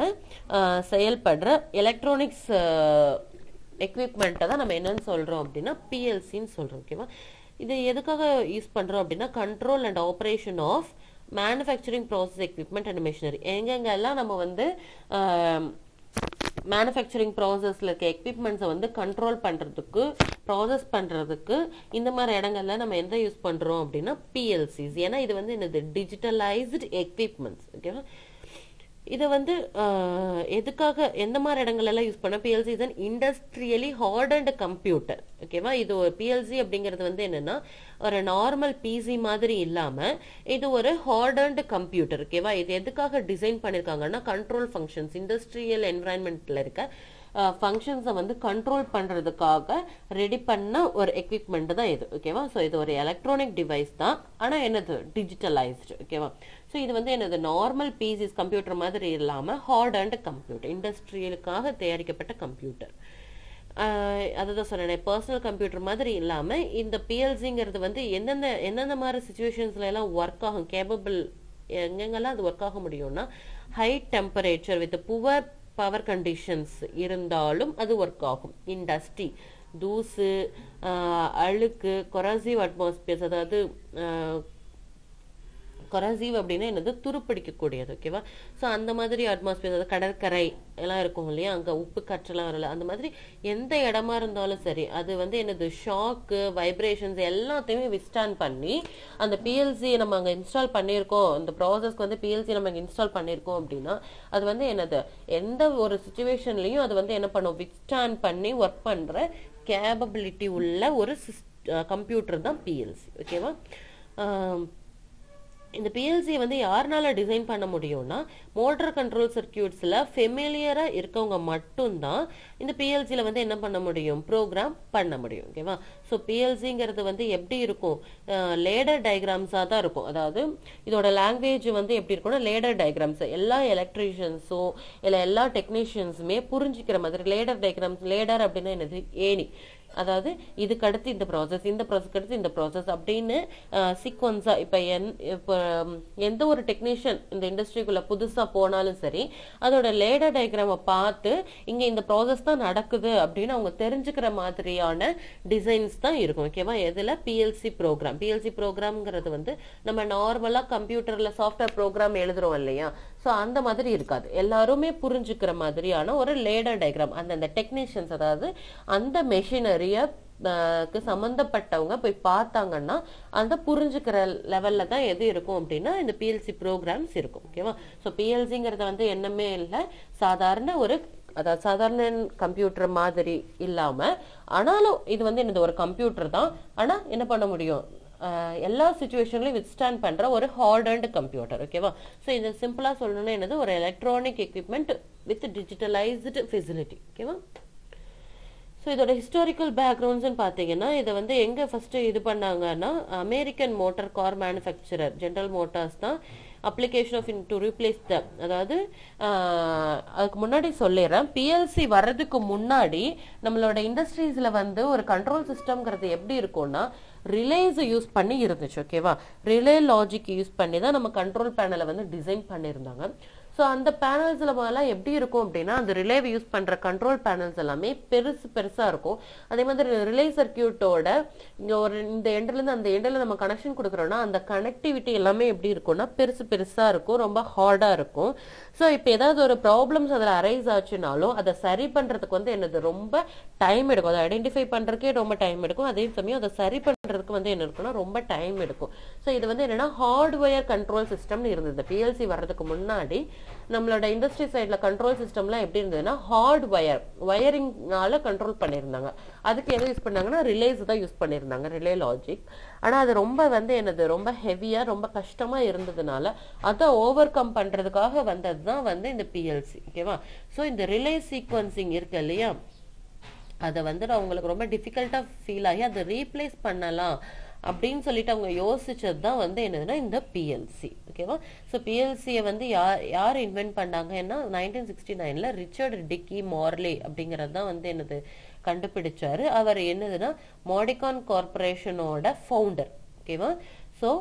செயல்படுற எலக்ட்ரானிக்ஸ் எக்யூப்மெண்ட்டை தான் நம்ம என்னன்னு சொல்றோம் அப்படின்னா பிஎல்சின்னு சொல்றோம் ஓகேவா இது எதுக்காக யூஸ் பண்றோம் அப்படின்னா control and operation of manufacturing process equipment and machinery எங்கெங்கெல்லாம் நம்ம வந்து மேனுஃபேக்சரிங் ப்ராசஸில் இருக்க எக்யூப்மெண்ட்ஸை வந்து கண்ட்ரோல் பண்ணுறதுக்கு ப்ராசஸ் பண்ணுறதுக்கு இந்த மாதிரி இடங்கள்ல நம்ம எந்த யூஸ் பண்ணுறோம் அப்படின்னா பிஎல்சிஸ் ஏன்னா இது வந்து என்னது டிஜிட்டலைஸ்டு எக்யூப்மெண்ட்ஸ் ஓகேவா இதை வந்து ஆஹ், எதுக்காக எந்த மாதிரி இடங்கள்ல யூஸ் பண்ண PLC is industrially hard and computer ஓகேவா இது ஒரு பிஎல்சி அப்படிங்கிறது வந்து என்னன்னா ஒரு நார்மல் பிசி மாதிரி இல்லாம இது ஒரு ஹார்ட் அண்ட் கம்ப்யூட்டர் ஓகேவா இது எதுக்காக டிசைன் பண்ணிருக்காங்கன்னா கண்ட்ரோல் ஃபங்க்ஷன்ஸ் இண்டஸ்ட்ரியல் என்விரான்மெண்ட்ல இருக்க ஃபங்க்ஷன்ஸை வந்து கண்ட்ரோல் பண்றதுக்காக ரெடி பண்ண ஒரு எக்யூப்மெண்ட் தான் இது ஓகேவா ஸோ இது ஒரு எலக்ட்ரானிக் டிவைஸ் தான் ஆனா என்னது டிஜிட்டலைஸ்டு ஓகேவா ஸோ இது வந்து என்னது நார்மல் பிசிஸ் கம்ப்யூட்டர் மாதிரி இல்லாம ஹார்ட் அண்ட் கம்ப்யூட்டர் இண்டஸ்ட்ரியலுக்காக தயாரிக்கப்பட்ட கம்ப்யூட்டர் அதுதான் சொன்னேன் பர்சனல் கம்ப்யூட்டர் மாதிரி இல்லாம இந்த பிஎல்சிங்கிறது வந்து எந்தெந்த எந்தெந்த மாதிரி சுச்சுவேஷன்ஸ்ல எல்லாம் ஒர்க் ஆகும் கேபபிள் எங்கெங்கெல்லாம் அது ஒர்க் ஆக முடியும்னா high temperature with poor power conditions இருந்தாலும் அது ஒர்க் ஆகும் இண்டஸ்ட்ரி தூசு ஆஹ் அழுக்கு கொராசிவ் அட்மாஸ்பியர்ஸ் அதாவது ஆஹ் கொராசிவ் அப்படின்னா என்னது துருப்பிடிக்கக்கூடியது ஓகேவா ஸோ அந்த மாதிரி அட்மாஸ்பியர் அதாவது கடற்கரை எல்லாம் இருக்கும் இல்லையா அங்கே உப்பு காற்றெல்லாம் வரல அந்த மாதிரி எந்த இடமா இருந்தாலும் சரி அது வந்து என்னது ஷாக்கு வைப்ரேஷன்ஸ் எல்லாத்தையுமே விஸ்டாண்ட் பண்ணி அந்த பிஎல்சி நம்ம அங்கே இன்ஸ்டால் பண்ணியிருக்கோம் இந்த ப்ராசஸ்க்கு வந்து பிஎல்சி நம்ம இங்கே இன்ஸ்டால் பண்ணியிருக்கோம் அப்படின்னா அது வந்து என்னது எந்த ஒரு சுச்சுவேஷன்லையும் அது வந்து என்ன பண்ணும் விஸ்டாண்ட் பண்ணி ஒர்க் பண்ணுற கேபபிலிட்டி உள்ள ஒரு கம்ப்யூட்டர் தான் பிஎல்சி ஓகேவா இந்த பிஎல்சியை வந்து யாருனால டிசைன் பண்ண முடியும்னா மோட்டர் கண்ட்ரோல் சர்க்கியூட்ஸில் ஃபெமிலியராக இருக்கவங்க மட்டும்தான் இந்த பிஎல்சியில் வந்து என்ன பண்ண முடியும் ப்ரோக்ராம் பண்ண முடியும் ஓகேவா ஸோ பிஎல்சிங்கிறது வந்து எப்படி இருக்கும் லேடர் டயக்ராம்ஸாக தான் இருக்கும் அதாவது இதோட லாங்குவேஜ் வந்து எப்படி இருக்கும்னா லேடர் டயக்ராம்ஸ் எல்லா எலக்ட்ரீஷியன்ஸும் இல்லை எல்லா டெக்னீஷியன்ஸுமே புரிஞ்சிக்கிற மாதிரி லேடர் டயக்ராம்ஸ் லேடர் அப்படின்னா என்னது ஏணி அதாவது இதுக்கு அடுத்து இந்த ப்ராசஸ் இந்த ப்ராசஸ்க்கு அடுத்து இந்த ப்ராசஸ் அப்படின்னு சீக்வன்ஸா இப்ப என் இப்போ ம், எந்த ஒரு டெக்னீஷியன் இந்த இண்டஸ்ட்ரிக்குள்ள புதுசா போனாலும் சரி அதோட லேடர் டயக்ராமை பார்த்து இங்க இந்த ப்ராசஸ் தான் நடக்குது அப்படின்னு அவங்க தெரிஞ்சுக்கிற மாதிரியான டிசைன்ஸ் தான் இருக்கும் ஓகேவா எதுல பிஎல்சி ப்ரோக்ராம் பிஎல்சி ப்ரோக்ராம்ங்கிறது வந்து நம்ம நார்மலா கம்ப்யூட்டர்ல சாஃப்ட்வேர் ப்ரோக்ராம் எழுதுறோம் இல்லையா ஸோ அந்த மாதிரி இருக்காது எல்லாருமே புரிஞ்சுக்கிற மாதிரியான ஒரு லேடர் டயக்ராம் அந்தந்த டெக்னீஷியன்ஸ் அதாவது அந்த மெஷினரிய க்கு சம்பந்தப்பட்டவங்க போய் பார்த்தாங்கன்னா அந்த புரிஞ்சுக்கிற லெவல்ல தான் எது இருக்கும் அப்படின்னா இந்த பிஎல்சி ப்ரோக்ராம்ஸ் இருக்கும் ஓகேவா ஸோ பிஎல்சிங்கிறது வந்து என்னமே இல்லை சாதாரண ஒரு அதாவது சாதாரண கம்ப்யூட்டர் மாதிரி இல்லாம ஆனாலும் இது வந்து என்னது ஒரு கம்ப்யூட்டர் தான் ஆனா என்ன பண்ண முடியும் ஆஹ் எல்லா சுச்சுவேஷன்லையும் வித்ஸ்டாண்ட் பண்ற ஒரு ஹார்டன்ட் கம்ப்யூட்டர் ஓகேவா ஸோ இது சிம்பிளா சொல்லணும்னா என்னது ஒரு electronic equipment with digitalized facility ஓகேவா ஸோ இதோட ஹிஸ்டாரிக்கல் பேக்ரவுண்ட்ஸ்னு பார்த்தீங்கன்னா இதை வந்து எங்கே ஃபஸ்ட்டு இது பண்ணாங்கன்னா American motor car manufacturer General Motors தான் application of in to replace the அதாவது ஆஹ், அதுக்கு முன்னாடி சொல்லிடுறேன் பிஎல்சி வர்றதுக்கு முன்னாடி நம்மளோட இண்டஸ்ட்ரீஸில் வந்து ஒரு கண்ட்ரோல் சிஸ்டம்ங்கிறது எப்படி இருக்கும்னா ரிலேஸை யூஸ் பண்ணி இருந்துச்சு ஓகேவா ரிலே லாஜிக் யூஸ் பண்ணி தான் நம்ம கண்ட்ரோல் பேனலை வந்து டிசைன் பண்ணியிருந்தாங்க ஸோ அந்த பேனல்ஸ்ல எல்லாம் எப்படி இருக்கும் அப்படின்னா அந்த ரிலேவை யூஸ் பண்ற கண்ட்ரோல் பேனல்ஸ் எல்லாமே பெருசு பெருசா இருக்கும் அதே மாதிரி ரிலே சர்க்கியூட்டோட இங்க ஒரு இந்த எண்ட்ல இருந்து அந்த எண்ட்ல நம்ம கனெக்ஷன் கொடுக்குறோம்னா அந்த கனெக்டிவிட்டி எல்லாமே எப்படி இருக்கும்னா பெருசு பெருசா இருக்கும் ரொம்ப ஹார்டா இருக்கும் ஸோ இப்போ ஏதாவது ஒரு ப்ராப்ளம்ஸ் அதில் அரைஸ் ஆச்சுனாலும் அதை சரி பண்றதுக்கு வந்து என்னது ரொம்ப டைம் எடுக்கும் அதை ஐடென்டிஃபை பண்றதுக்கே ரொம்ப டைம் எடுக்கும் அதே சமயம் அதை சரி பண்றதுக்கு வந்து என்ன இருக்குன்னா ரொம்ப டைம் எடுக்கும் ஸோ இது வந்து என்னன்னா ஹார்ட்வேர் கண்ட்ரோல் சிஸ்டம்னு இருந்தது பிஎல்சி வர்றதுக்கு முன்னாடி நம்மளோட இண்டஸ்ட்ரி சைட்ல கண்ட்ரோல் சிஸ்டம்லாம் எப்படி இருந்ததுன்னா ஹார்ட் வயர் வயரிங்னால கண்ட்ரோல் பண்ணியிருந்தாங்க அதுக்கு எதை யூஸ் பண்ணாங்கன்னா ரிலேஸ் தான் யூஸ் பண்ணியிருந்தாங்க ரிலே லாஜிக் ஆனா அது ரொம்ப வந்து என்னது ரொம்ப ஹெவியா ரொம்ப கஷ்டமா இருந்ததுனால அதை ஓவர் கம் பண்றதுக்காக வந்தது தான் வந்து இந்த பிஎல்சி ஓகேவா ஸோ இந்த ரிலே சீக்வன்சிங் இருக்கு இல்லையா அதை வந்து அவங்களுக்கு ரொம்ப டிஃபிகல்ட்டா ஃபீல் ஆகி அதை ரீப்ளேஸ் பண்ணலாம் அப்படின்னு சொல்லிட்டு அவங்க யோசிச்சது தான் வந்து என்னதுன்னா இந்த பிஎல்சி ஓகேவா ஸோ பிஎல்சியை வந்து யார் யார் இன்வென்ட் பண்ணாங்கன்னா நைன்டீன் சிக்ஸ்டி நைன்ல ரிச்சர்ட் டிக்கி மார்லே அப்படிங்கிறது தான் வந்து என்னது கண்டுபிடிச்சாரு அவர் என்னதுன்னா மாடிகான் கார்பரேஷனோட ஃபவுண்டர் ஓகேவா ஸோ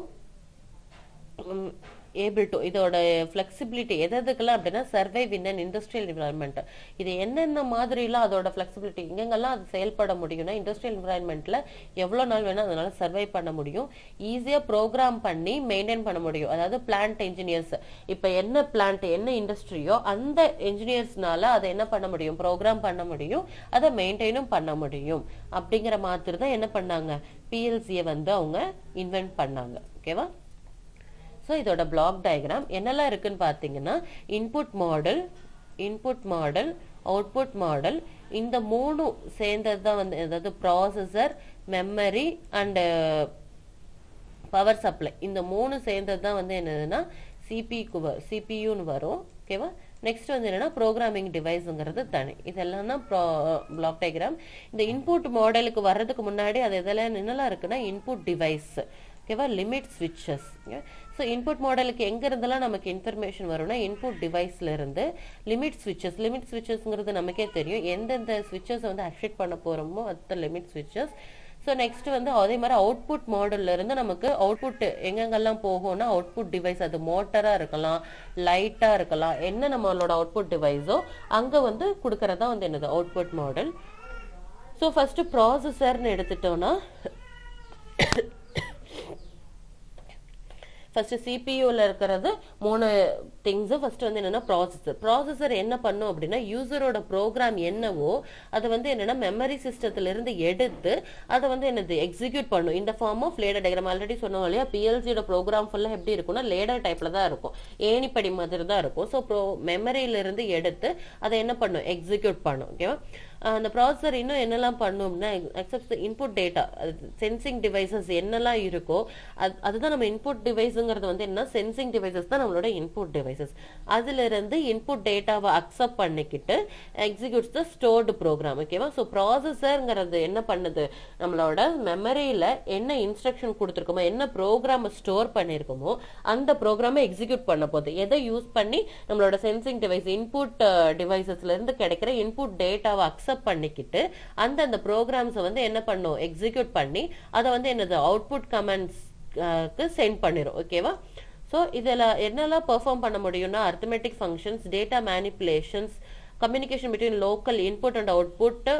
ஏபிள் டு இதோட ஃபிளெக்சிபிலிட்டி எது எதுக்கெல்லாம் அப்படின்னா survive in an industrial environment இது என்னென்ன மாதிரிலாம் அதோட ஃபிளெக்சிபிலிட்டி எங்கெங்கெல்லாம் அது செயல்பட முடியும்னா இண்டஸ்ட்ரியல் என்விரான்மெண்ட்ல எவ்வளோ நாள் வேணா அதனால சர்வை பண்ண முடியும் ஈஸியாக ப்ரோக்ராம் பண்ணி மெயின்டைன் பண்ண முடியும் அதாவது பிளான்ட் என்ஜினியர்ஸ் இப்போ என்ன பிளான்ட் என்ன இண்டஸ்ட்ரியோ அந்த என்ஜினியர்ஸ்னால அதை என்ன பண்ண முடியும் ப்ரோக்ராம் பண்ண முடியும் அதை மெயின்டைனும் பண்ண முடியும் அப்படிங்கிற மாதிரி தான் என்ன பண்ணாங்க பிஎல்சியை வந்து அவங்க இன்வென்ட் பண்ணாங்க ஓகேவா ஸோ இதோட பிளாக் டயக்ராம் என்னெல்லாம் இருக்குன்னு பார்த்தீங்கன்னா input model input model output model இந்த மூணு சேர்ந்தது தான் வந்து அதாவது processor memory and power supply இந்த மூணு சேர்ந்தது தான் வந்து என்னதுன்னா சிபிக்கு வ சிபியூன்னு வரும் ஓகேவா நெக்ஸ்ட் வந்து என்னன்னா ப்ரோக்ராமிங் டிவைஸுங்கிறது தனி இதெல்லாம் தான் பிளாக் டயக்ராம் இந்த இன்புட் மாடலுக்கு வர்றதுக்கு முன்னாடி அது இதெல்லாம் என்னெல்லாம் இருக்குன்னா இன்புட் டிவைஸ் ஓகேவா லிமிட் ஸ்விட்சஸ் ஸோ இன்புட் மாடலுக்கு எங்க இருந்தெல்லாம் நமக்கு இன்ஃபர்மேஷன் வரும்னா இன்புட் டிவைஸ்ல இருந்து லிமிட் ஸ்விட்சஸ் லிமிட் ஸ்விட்சஸ்ங்கிறது நமக்கே தெரியும் எந்தெந்த ஸ்விட்சஸ் வந்து அக்செப்ட் பண்ண போறோமோ அது லிமிட் ஸ்விட்சஸ் ஸோ நெக்ஸ்ட் வந்து அதே மாதிரி அவுட்புட் மாடல்ல இருந்து நமக்கு அவுட்புட் எங்கெங்கெல்லாம் போகும்னா அவுட்புட் டிவைஸ் அது மோட்டரா இருக்கலாம் லைட்டா இருக்கலாம் என்ன நம்மளோட அவுட்புட் டிவைஸோ அங்க வந்து கொடுக்கறதா வந்து என்னது அவுட்புட் மாடல் ஸோ ஃபர்ஸ்ட் ப்ராசஸர்னு எடுத்துட்டோம்னா ஃபர்ஸ்ட் சிபியூல இருக்கிறது மூணு திங்ஸ் ஃபர்ஸ்ட் வந்து என்னன்னா ப்ராசஸர் ப்ராசஸர் என்ன பண்ணும் அப்படின்னா யூசரோட ப்ரோக்ராம் என்னவோ அதை வந்து என்னன்னா மெமரி சிஸ்டத்துல இருந்து எடுத்து அதை வந்து என்னது எக்ஸிக்யூட் பண்ணும் இந்த form of ladder diagram already சொன்னோம் இல்லையா பிஎல்சியோட ப்ரோக்ராம் ஃபுல்லா எப்படி இருக்கும்னா லேடர் டைப்ல தான் இருக்கும் ஏணிப்படி மாதிரி தான் இருக்கும் ஸோ ப்ரோ மெமரியில இருந்து எடுத்து அதை என்ன பண்ணும் எக்ஸிக்யூட் பண்ணும் ஓகேவா அந்த ப்ராசஸர் இன்னும் என்னெல்லாம் பண்ணும்னா accept input data sensing devices என்னெல்லாம் இருக்கோ அது அதுதான் நம்ம இன்புட் டிவைஸுங்கிறது வந்து என்ன சென்சிங் டிவைசஸ் தான் நம்மளோட இன்புட் டிவைசஸ் அதுல இருந்து இன்புட் டேட்டாவை அக்செப்ட் பண்ணிக்கிட்டு எக்ஸிக்யூட்ஸ் த ஸ்டோர்டு ப்ரோக்ராம் ஓகேவா ஸோ ப்ராசஸர்ங்கிறது என்ன பண்ணுது நம்மளோட மெமரியில என்ன இன்ஸ்ட்ரக்ஷன் கொடுத்துருக்கோமோ என்ன ப்ரோக்ராம் ஸ்டோர் பண்ணியிருக்கோமோ அந்த ப்ரோக்ராமை எக்ஸிக்யூட் பண்ண போகுது எதை யூஸ் பண்ணி நம்மளோட சென்சிங் டிவைஸ் இன்புட் டிவைசஸ்ல இருந்து கிடைக்கிற இன்புட் டேட்டாவை அக்செப்ட் அக்செப்ட் பண்ணிக்கிட்டு அந்தந்த ப்ரோக்ராம்ஸை வந்து என்ன பண்ணும் எக்ஸிக்யூட் பண்ணி அதை வந்து என்னது அவுட்புட் கமெண்ட்ஸ்க்கு சென்ட் பண்ணிடும் ஓகேவா ஸோ இதில் என்னெல்லாம் பெர்ஃபார்ம் பண்ண முடியும்னா arithmetic functions data manipulations communication between local input and output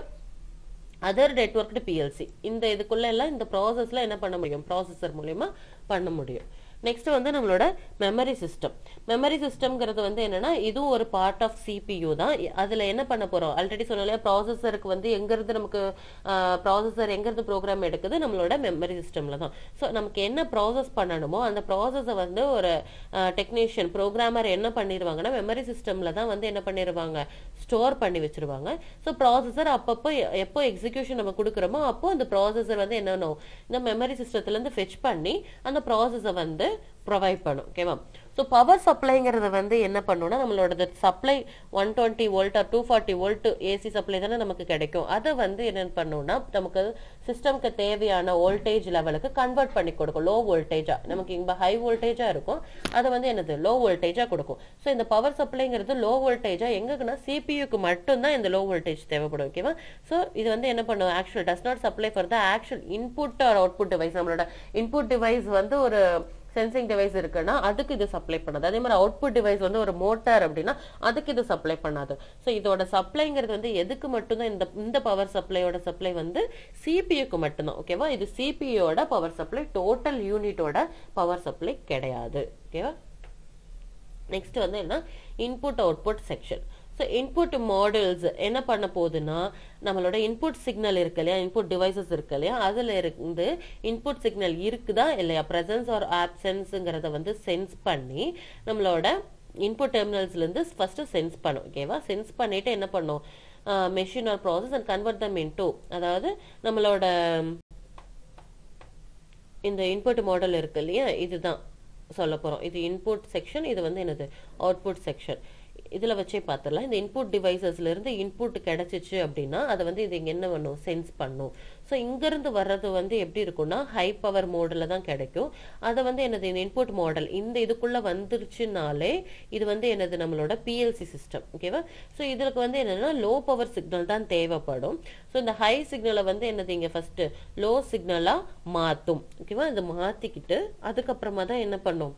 other networked PLC இந்த இதுக்குள்ள எல்லாம் இந்த ப்ராசஸ்ல என்ன பண்ண முடியும் ப்ராசஸர் மூலியமா பண்ண முடியும் நெக்ஸ்ட் வந்து நம்மளோட மெமரி சிஸ்டம் மெமரி சிஸ்டம்ங்கிறது வந்து என்னன்னா இதுவும் ஒரு பார்ட் ஆஃப் சிபியூ தான் இ- அதுல என்ன பண்ண போறோம் ஆல்ரெடி சொன்னாலே ப்ராசஸருக்கு வந்து எங்க இருந்து நமக்கு ப்ராசஸர் எங்க இருந்து ப்ரோக்ராம் எடுக்குது நம்மளோட மெமரி சிஸ்டம்ல தான் ஸோ நமக்கு என்ன ப்ராசஸ் பண்ணணுமோ அந்த ப்ராசஸை வந்து ஒரு டெக்னீஷியன் ப்ரோக்ராமர் என்ன பண்ணிடுவாங்கன்னா மெமரி சிஸ்டம்ல தான் வந்து என்ன பண்ணிடுவாங்க ஸ்டோர் பண்ணி வச்சிருவாங்க ஸோ ப்ராசஸர் அப்பப்போ எ- எப்போ எக்ஸிகியூஷன் நம்ம கொடுக்குறோமோ அப்போ அந்த ப்ராசஸர் வந்து என்னன்னு இந்த மெமரி சிஸ்டத்துல இருந்து ஃபெச் பண்ணி அந்த ப்ராசஸை வந்து ப்ரொவைட் பண்ணும் ஓகேவா ஸோ பவர் சப்ளைங்கிறது வந்து என்ன பண்ணும்னா நம்மளோட supply one twenty volt or two forty volt AC supply தானே நமக்கு கிடைக்கும் அதை வந்து என்ன பண்ணும்னா நமக்கு சிஸ்டம்க்கு தேவையான வோல்டேஜ் லெவலுக்கு கன்வெர்ட் பண்ணி கொடுக்கும் லோ வோல்டேஜா நமக்கு இங்க ஹை வோல்டேஜா இருக்கும் அதை வந்து என்னது லோ வோல்டேஜா கொடுக்கும் ஸோ இந்த பவர் சப்ளைங்கிறது லோ வோல்டேஜா எங்கன்னா சிபியூக்கு மட்டும்தான் இந்த லோ வோல்டேஜ் தேவைப்படும் ஓகேவா ஸோ இது வந்து என்ன பண்ணும் actual does not supply for the actual input or output device நம்மளோட இன்புட் டிவைஸ் வந்து ஒரு சென்சிங் டிவைஸ் இருக்குன்னா அதுக்கு இது சப்ளை பண்ணாது அதே மாதிரி அவுட்புட் டிவைஸ் வந்து ஒரு மோட்டார் அப்படின்னா அதுக்கு இது சப்ளை பண்ணாது ஸோ இதோட சப்ளைங்கிறது வந்து எதுக்கு மட்டும்தான் இந்த இந்த பவர் சப்ளையோட சப்ளை வந்து சிபியூக்கு மட்டும்தான் ஓகேவா இது சிபியோட பவர் சப்ளை டோட்டல் யூனிட்டோட பவர் சப்ளை கிடையாது ஓகேவா நெக்ஸ்ட் வந்து என்ன input output section so input models என்ன பண்ண போகுதுன்னா நம்மளோட இன்புட் சிக்னல் இருக்கு இல்லையா இன்புட் டிவைசஸ் இருக்கு இல்லையா அதுல இருந்து இன்புட் சிக்னல் இருக்குதா இல்லையா பிரசன்ஸ் ஆர் ஆப்சன்ஸுங்கிறத வந்து சென்ஸ் பண்ணி நம்மளோட இன்புட் டெர்மினல்ஸ்ல இருந்து ஃபர்ஸ்ட் சென்ஸ் பண்ணும் ஓகேவா சென்ஸ் பண்ணிட்டு என்ன பண்ணும் machine or process and convert them in அதாவது நம்மளோட இந்த இன்புட் மாடல் இருக்கு இல்லையா இதுதான் சொல்ல போறோம் இது இன்புட் செக்ஷன் இது வந்து என்னது அவுட்புட் செக்ஷன் இதுல வச்சே பார்த்துடலாம் இந்த இன்புட் டிவைசஸ்ல இருந்து இன்புட் கிடைச்சிச்சு அப்படின்னா அதை வந்து இது இங்க என்ன பண்ணும் சென்ஸ் பண்ணும் ஸோ இங்கிருந்து வர்றது வந்து எப்படி இருக்கும்னா ஹை பவர் மோடில் தான் கிடைக்கும் அதை வந்து என்னது இந்த இன்புட் மாடல் இந்த இதுக்குள்ள வந்துருச்சுனாலே இது வந்து என்னது நம்மளோட பிஎல்சி சிஸ்டம் ஓகேவா ஸோ இதுக்கு வந்து என்னன்னா லோ பவர் சிக்னல் தான் தேவைப்படும் ஸோ இந்த ஹை சிக்னலை வந்து என்னது இங்க ஃபர்ஸ்ட் லோ சிக்னலா மாத்தும் ஓகேவா இதை மாத்திக்கிட்டு அதுக்கப்புறமா தான் என்ன பண்ணும்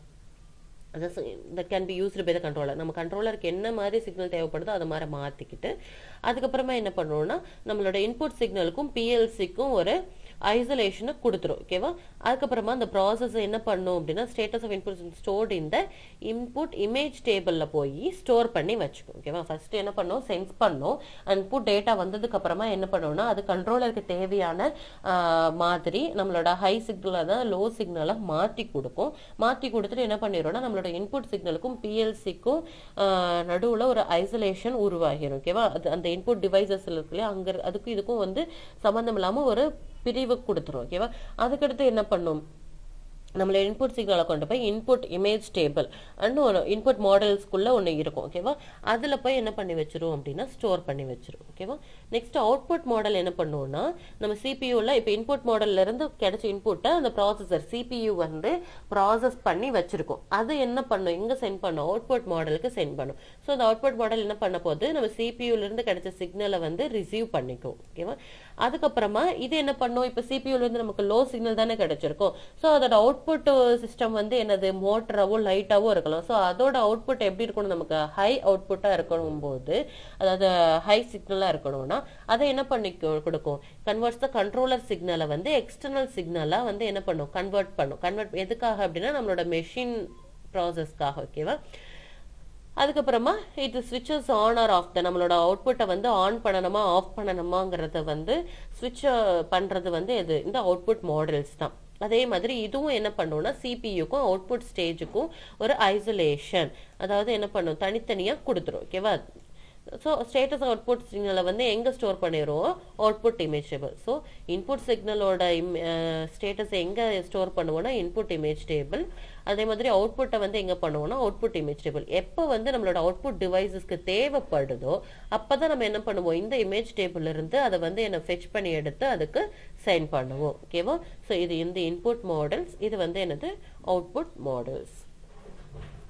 that can be used by the controller நம்ம கண்ட்ரோலருக்கு என்ன மாதிரி சிக்னல் தேவைப்படுதோ அதை மாதிரி மாற்றிக்கிட்டு அதுக்கப்புறமா என்ன பண்ணுவோம்னா நம்மளோட இன்புட் சிக்னலுக்கும் பிஎல்சிக்கும் ஒரு ஐசோலேஷனை கொடுத்துரும் ஓகேவா அதுக்கப்புறமா அந்த ப்ராசஸ் என்ன பண்ணும் அப்படின்னா ஸ்டேட்டஸ் ஆஃப் இன்புட் ஸ்டோர்ட் இந்த இன்புட் இமேஜ் டேபிளில் போய் ஸ்டோர் பண்ணி வச்சுக்கும் ஓகேவா ஃபர்ஸ்ட் என்ன பண்ணும் சென்ஸ் பண்ணும் இன்புட் டேட்டா வந்ததுக்கு அப்புறமா என்ன பண்ணும்னா அது கண்ட்ரோலருக்கு தேவையான ஆஹ், மாதிரி நம்மளோட ஹை சிக்னலை தான் லோ சிக்னலை மாற்றி கொடுக்கும் மாற்றி கொடுத்துட்டு என்ன பண்ணிடும்னா நம்மளோட இன்புட் சிக்னலுக்கும் பிஎல்சிக்கும் நடுவில் ஒரு ஐசோலேஷன் உருவாகிடும் ஓகேவா அது அந்த இன்புட் டிவைசஸ் இருக்கு இல்லையா அங்கே அதுக்கும் இதுக்கும் வந்து சம்மந்தம் இல்லாமல் ஒரு பிரிவு கொடுத்துரும் ஓகேவா அதுக்கடுத்து என்ன பண்ணும் நம்மள இன்புட் சிக்னலை கொண்டு போய் இன்புட் இமேஜ் டேபிள் அண்ட் ஒரு இன்புட் மாடல்ஸ்க்குள்ள ஒன்று இருக்கும் ஓகேவா அதில் போய் என்ன பண்ணி வச்சிரும் அப்படின்னா ஸ்டோர் பண்ணி வச்சிரும் ஓகேவா நெக்ஸ்ட் அவுட்புட் மாடல் என்ன பண்ணுவோம்னா நம்ம சிபியூவில் இப்போ இன்புட் மாடல்ல இருந்து கிடைச்ச இன்புட்டை அந்த ப்ராசஸர் சிபியூ வந்து ப்ராசஸ் பண்ணி வச்சிருக்கோம் அது என்ன பண்ணும் இங்கே சென்ட் பண்ணும் அவுட்புட் மாடலுக்கு சென்ட் பண்ணும் ஸோ அந்த அவுட்புட் மாடல் என்ன பண்ண போகுது நம்ம சிபியூல இருந்து கிடைச்ச சிக்னலை வந்து ரிசீவ் பண்ணிக்கும் ஓகேவா அதுக்கப்புறமா இது என்ன பண்ணும் இப்போ சிபியூல இருந்து நமக்கு லோ சிக்னல் தானே கிடைச்சிருக்கும் ஸோ அதோட அவுட்புட் சிஸ்டம் வந்து என்னது மோட்டராவோ லைட்டாவோ இருக்கலாம் ஸோ அதோட அவுட்புட் எப்படி இருக்கணும் நமக்கு ஹை அவுட்புட்டா இருக்கணும் போது அதாவது ஹை சிக்னலா இருக்கணும்னா அதை என்ன பண்ணி கொ- கொடுக்கும் கன்வெர்ட்ஸ் த கண்ட்ரோலர் சிக்னலை வந்து எக்ஸ்டர்னல் சிக்னலா வந்து என்ன பண்ணும் கன்வெர்ட் பண்ணும் கன்வெர்ட் எதுக்காக அப்படின்னா நம்மளோட மெஷின் ப்ராசஸ்க்காக ஓகேவா அதுக்கப்புறமா இது ஸ்விட்சஸ் ஆன் ஆர் ஆஃப் த நம்மளோட அவுட்புட்டை வந்து ஆன் பண்ணணுமா ஆஃப் பண்ணணுமாங்கிறத வந்து ஸ்விட்ச் பண்றது வந்து இது இந்த அவுட்புட் மாடல்ஸ் தான் அதே மாதிரி இதுவும் என்ன பண்ணும்னா சிபியூக்கும் அவுட்புட் ஸ்டேஜுக்கும் ஒரு ஐசோலேஷன் அதாவது என்ன பண்ணும் தனித்தனியா கொடுத்துரும் ஓகேவா ஸோ ஸ்டேட்டஸ் அவுட்புட் சிக்னலை வந்து எங்கே ஸ்டோர் பண்ணிடுவோம் output image table so input சிக்னலோட ஸ்டேட்டஸ் எங்கே ஸ்டோர் பண்ணுவோம்னா இன்புட் இமேஜ் டேபிள் அதே மாதிரி அவுட்புட்டை வந்து எங்கே பண்ணுவோம்னா அவுட்புட் இமேஜ் டேபிள் எப்போ வந்து நம்மளோட அவுட்புட் டிவைசஸ்க்கு தேவைப்படுதோ அப்போ தான் நம்ம என்ன பண்ணுவோம் இந்த இமேஜ் டேபிள் இருந்து அதை வந்து என்ன ஃபெச் பண்ணி எடுத்து அதுக்கு சென்ட் பண்ணுவோம் ஓகேவா ஸோ இது இந்த இன்புட் மாடல்ஸ் இது வந்து என்னது அவுட்புட் மாடல்ஸ்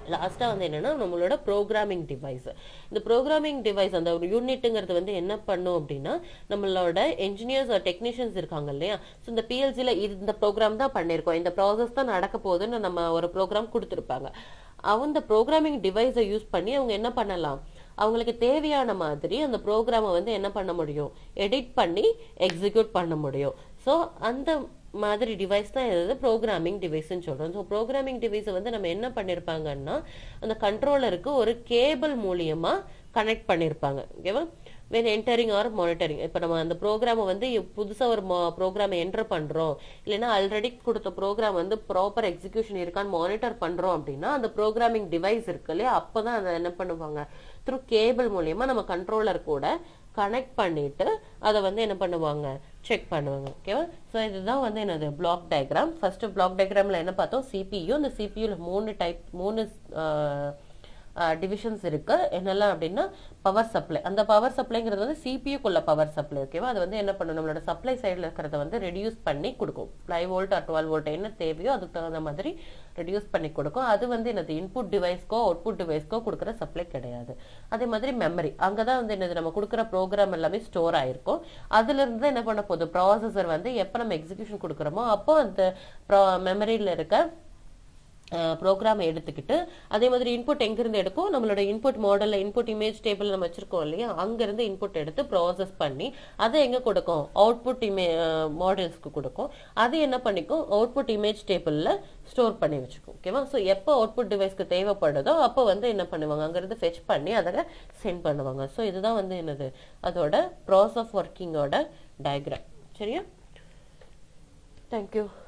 லாஸ்ட்டாக வந்து என்னன்னா நம்மளோட ப்ரோக்ராமிங் டிவைஸ் இந்த ப்ரோக்ராமிங் டிவைஸ் அந்த ஒரு யூனிட்டுங்கிறது வந்து என்ன பண்ணும் அப்படின்னா நம்மளோட என்ஜினியர்ஸ் டெக்னீஷியன்ஸ் இருக்காங்க இல்லையா ஸோ இந்த பிஎல்சியில் இந்த ப்ரோக்ராம் தான் பண்ணியிருக்கோம் இந்த ப்ராசஸ் தான் நடக்க போகுதுன்னு நம்ம ஒரு ப்ரோக்ராம் கொடுத்துருப்பாங்க அந்த ப்ரோக்ராமிங் டிவைஸை யூஸ் பண்ணி அவங்க என்ன பண்ணலாம் அவங்களுக்கு தேவையான மாதிரி அந்த ப்ரோக்ராமை வந்து என்ன பண்ண முடியும் எடிட் பண்ணி எக்ஸிக்யூட் பண்ண முடியும் ஸோ அந்த மாதிரி டிவைஸ் தான் எது ப்ரோக்ராமிங் டிவைஸ்ன்னு சொல்றோம் ஸோ ப்ரோக்ராமிங் டிவைஸை வந்து நம்ம என்ன பண்ணியிருப்பாங்கன்னா அந்த கண்ட்ரோலருக்கு ஒரு கேபிள் மூலியமா கனெக்ட் பண்ணியிருப்பாங்க ஓகேவா வென் என்டரிங் ஆர் மானிட்டரிங் இப்போ நம்ம அந்த ப்ரோக்ராமை வந்து புதுசாக ஒரு ப்ரோக்ராமை என்டர் பண்ணுறோம் இல்லைன்னா ஆல்ரெடி கொடுத்த ப்ரோக்ராம் வந்து ப்ராப்பர் எக்ஸிக்யூஷன் இருக்கான்னு மானிட்டர் பண்ணுறோம் அப்படின்னா அந்த ப்ரோக்ராமிங் டிவைஸ் இருக்கு இல்லையா அப்போ தான் அதை என்ன பண்ணுவாங்க த்ரூ கேபிள் மூலியமா நம்ம கண்ட்ரோலர் கூட கனெக்ட் பண்ணிட்டு அதை வந்து என்ன பண்ணுவாங்க செக் பண்ணுவாங்க ஓகேவா ஸோ இதுதான் வந்து என்னது பிளாக் டயக்ராம் ஃபர்ஸ்ட் பிளாக் டயக்ராம்ல என்ன பார்த்தோம் சிபியு இந்த சிபியூல மூணு டைப் மூணு டிவிஷன்ஸ் இருக்கு என்னெல்லாம் அப்படின்னா பவர் சப்ளை அந்த பவர் சப்ளைங்கிறது வந்து சிபியூக்குள்ள பவர் சப்ளை ஓகேவா அது வந்து என்ன பண்ணும் நம்மளோட சப்ளை சைடில் இருக்கிறத வந்து ரெடியூஸ் பண்ணி கொடுக்கும் five volt or twelve volt என்ன தேவையோ அதுக்கு தகுந்த மாதிரி ரெடியூஸ் பண்ணி கொடுக்கும் அது வந்து என்னது இன்புட் டிவைஸ்க்கோ அவுட்புட் டிவைஸ்க்கோ கொடுக்குற சப்ளை கிடையாது அதே மாதிரி மெமரி அங்கே தான் வந்து என்னது நம்ம கொடுக்குற ப்ரோக்ராம் எல்லாமே ஸ்டோர் ஆயிருக்கும் அதுல இருந்து என்ன பண்ண போகுது ப்ராசஸர் வந்து எப்போ நம்ம எக்ஸிகியூஷன் கொடுக்குறோமோ அப்போ அந்த மெமரியில் இருக்க ப்ரோக்ராமை எடுத்துக்கிட்டு அதே மாதிரி இன்புட் எங்கிருந்து எடுக்கும் நம்மளோட இன்புட் மாடல்ல இன்புட் இமேஜ் டேபிள் நம்ம வச்சிருக்கோம் இல்லையா அங்கிருந்து இன்புட் எடுத்து ப்ராசஸ் பண்ணி அதை எங்க கொடுக்கும் அவுட்புட் இமே மாடல்ஸ்க்கு கொடுக்கும் அது என்ன பண்ணிக்கும் அவுட்புட் இமேஜ் டேபிள்ல ஸ்டோர் பண்ணி வச்சுக்கும் ஓகேவா ஸோ எப்போ அவுட்புட் டிவைஸ்க்கு தேவைப்படுதோ அப்போ வந்து என்ன பண்ணுவாங்க அங்கிருந்து ஃபெச் பண்ணி அதை சென்ட் பண்ணுவாங்க ஸோ இதுதான் வந்து என்னது அதோட ப்ராசஸ் ஆஃப் ஒர்க்கிங்கோட டயக்ராம் சரியா தேங்க்யூ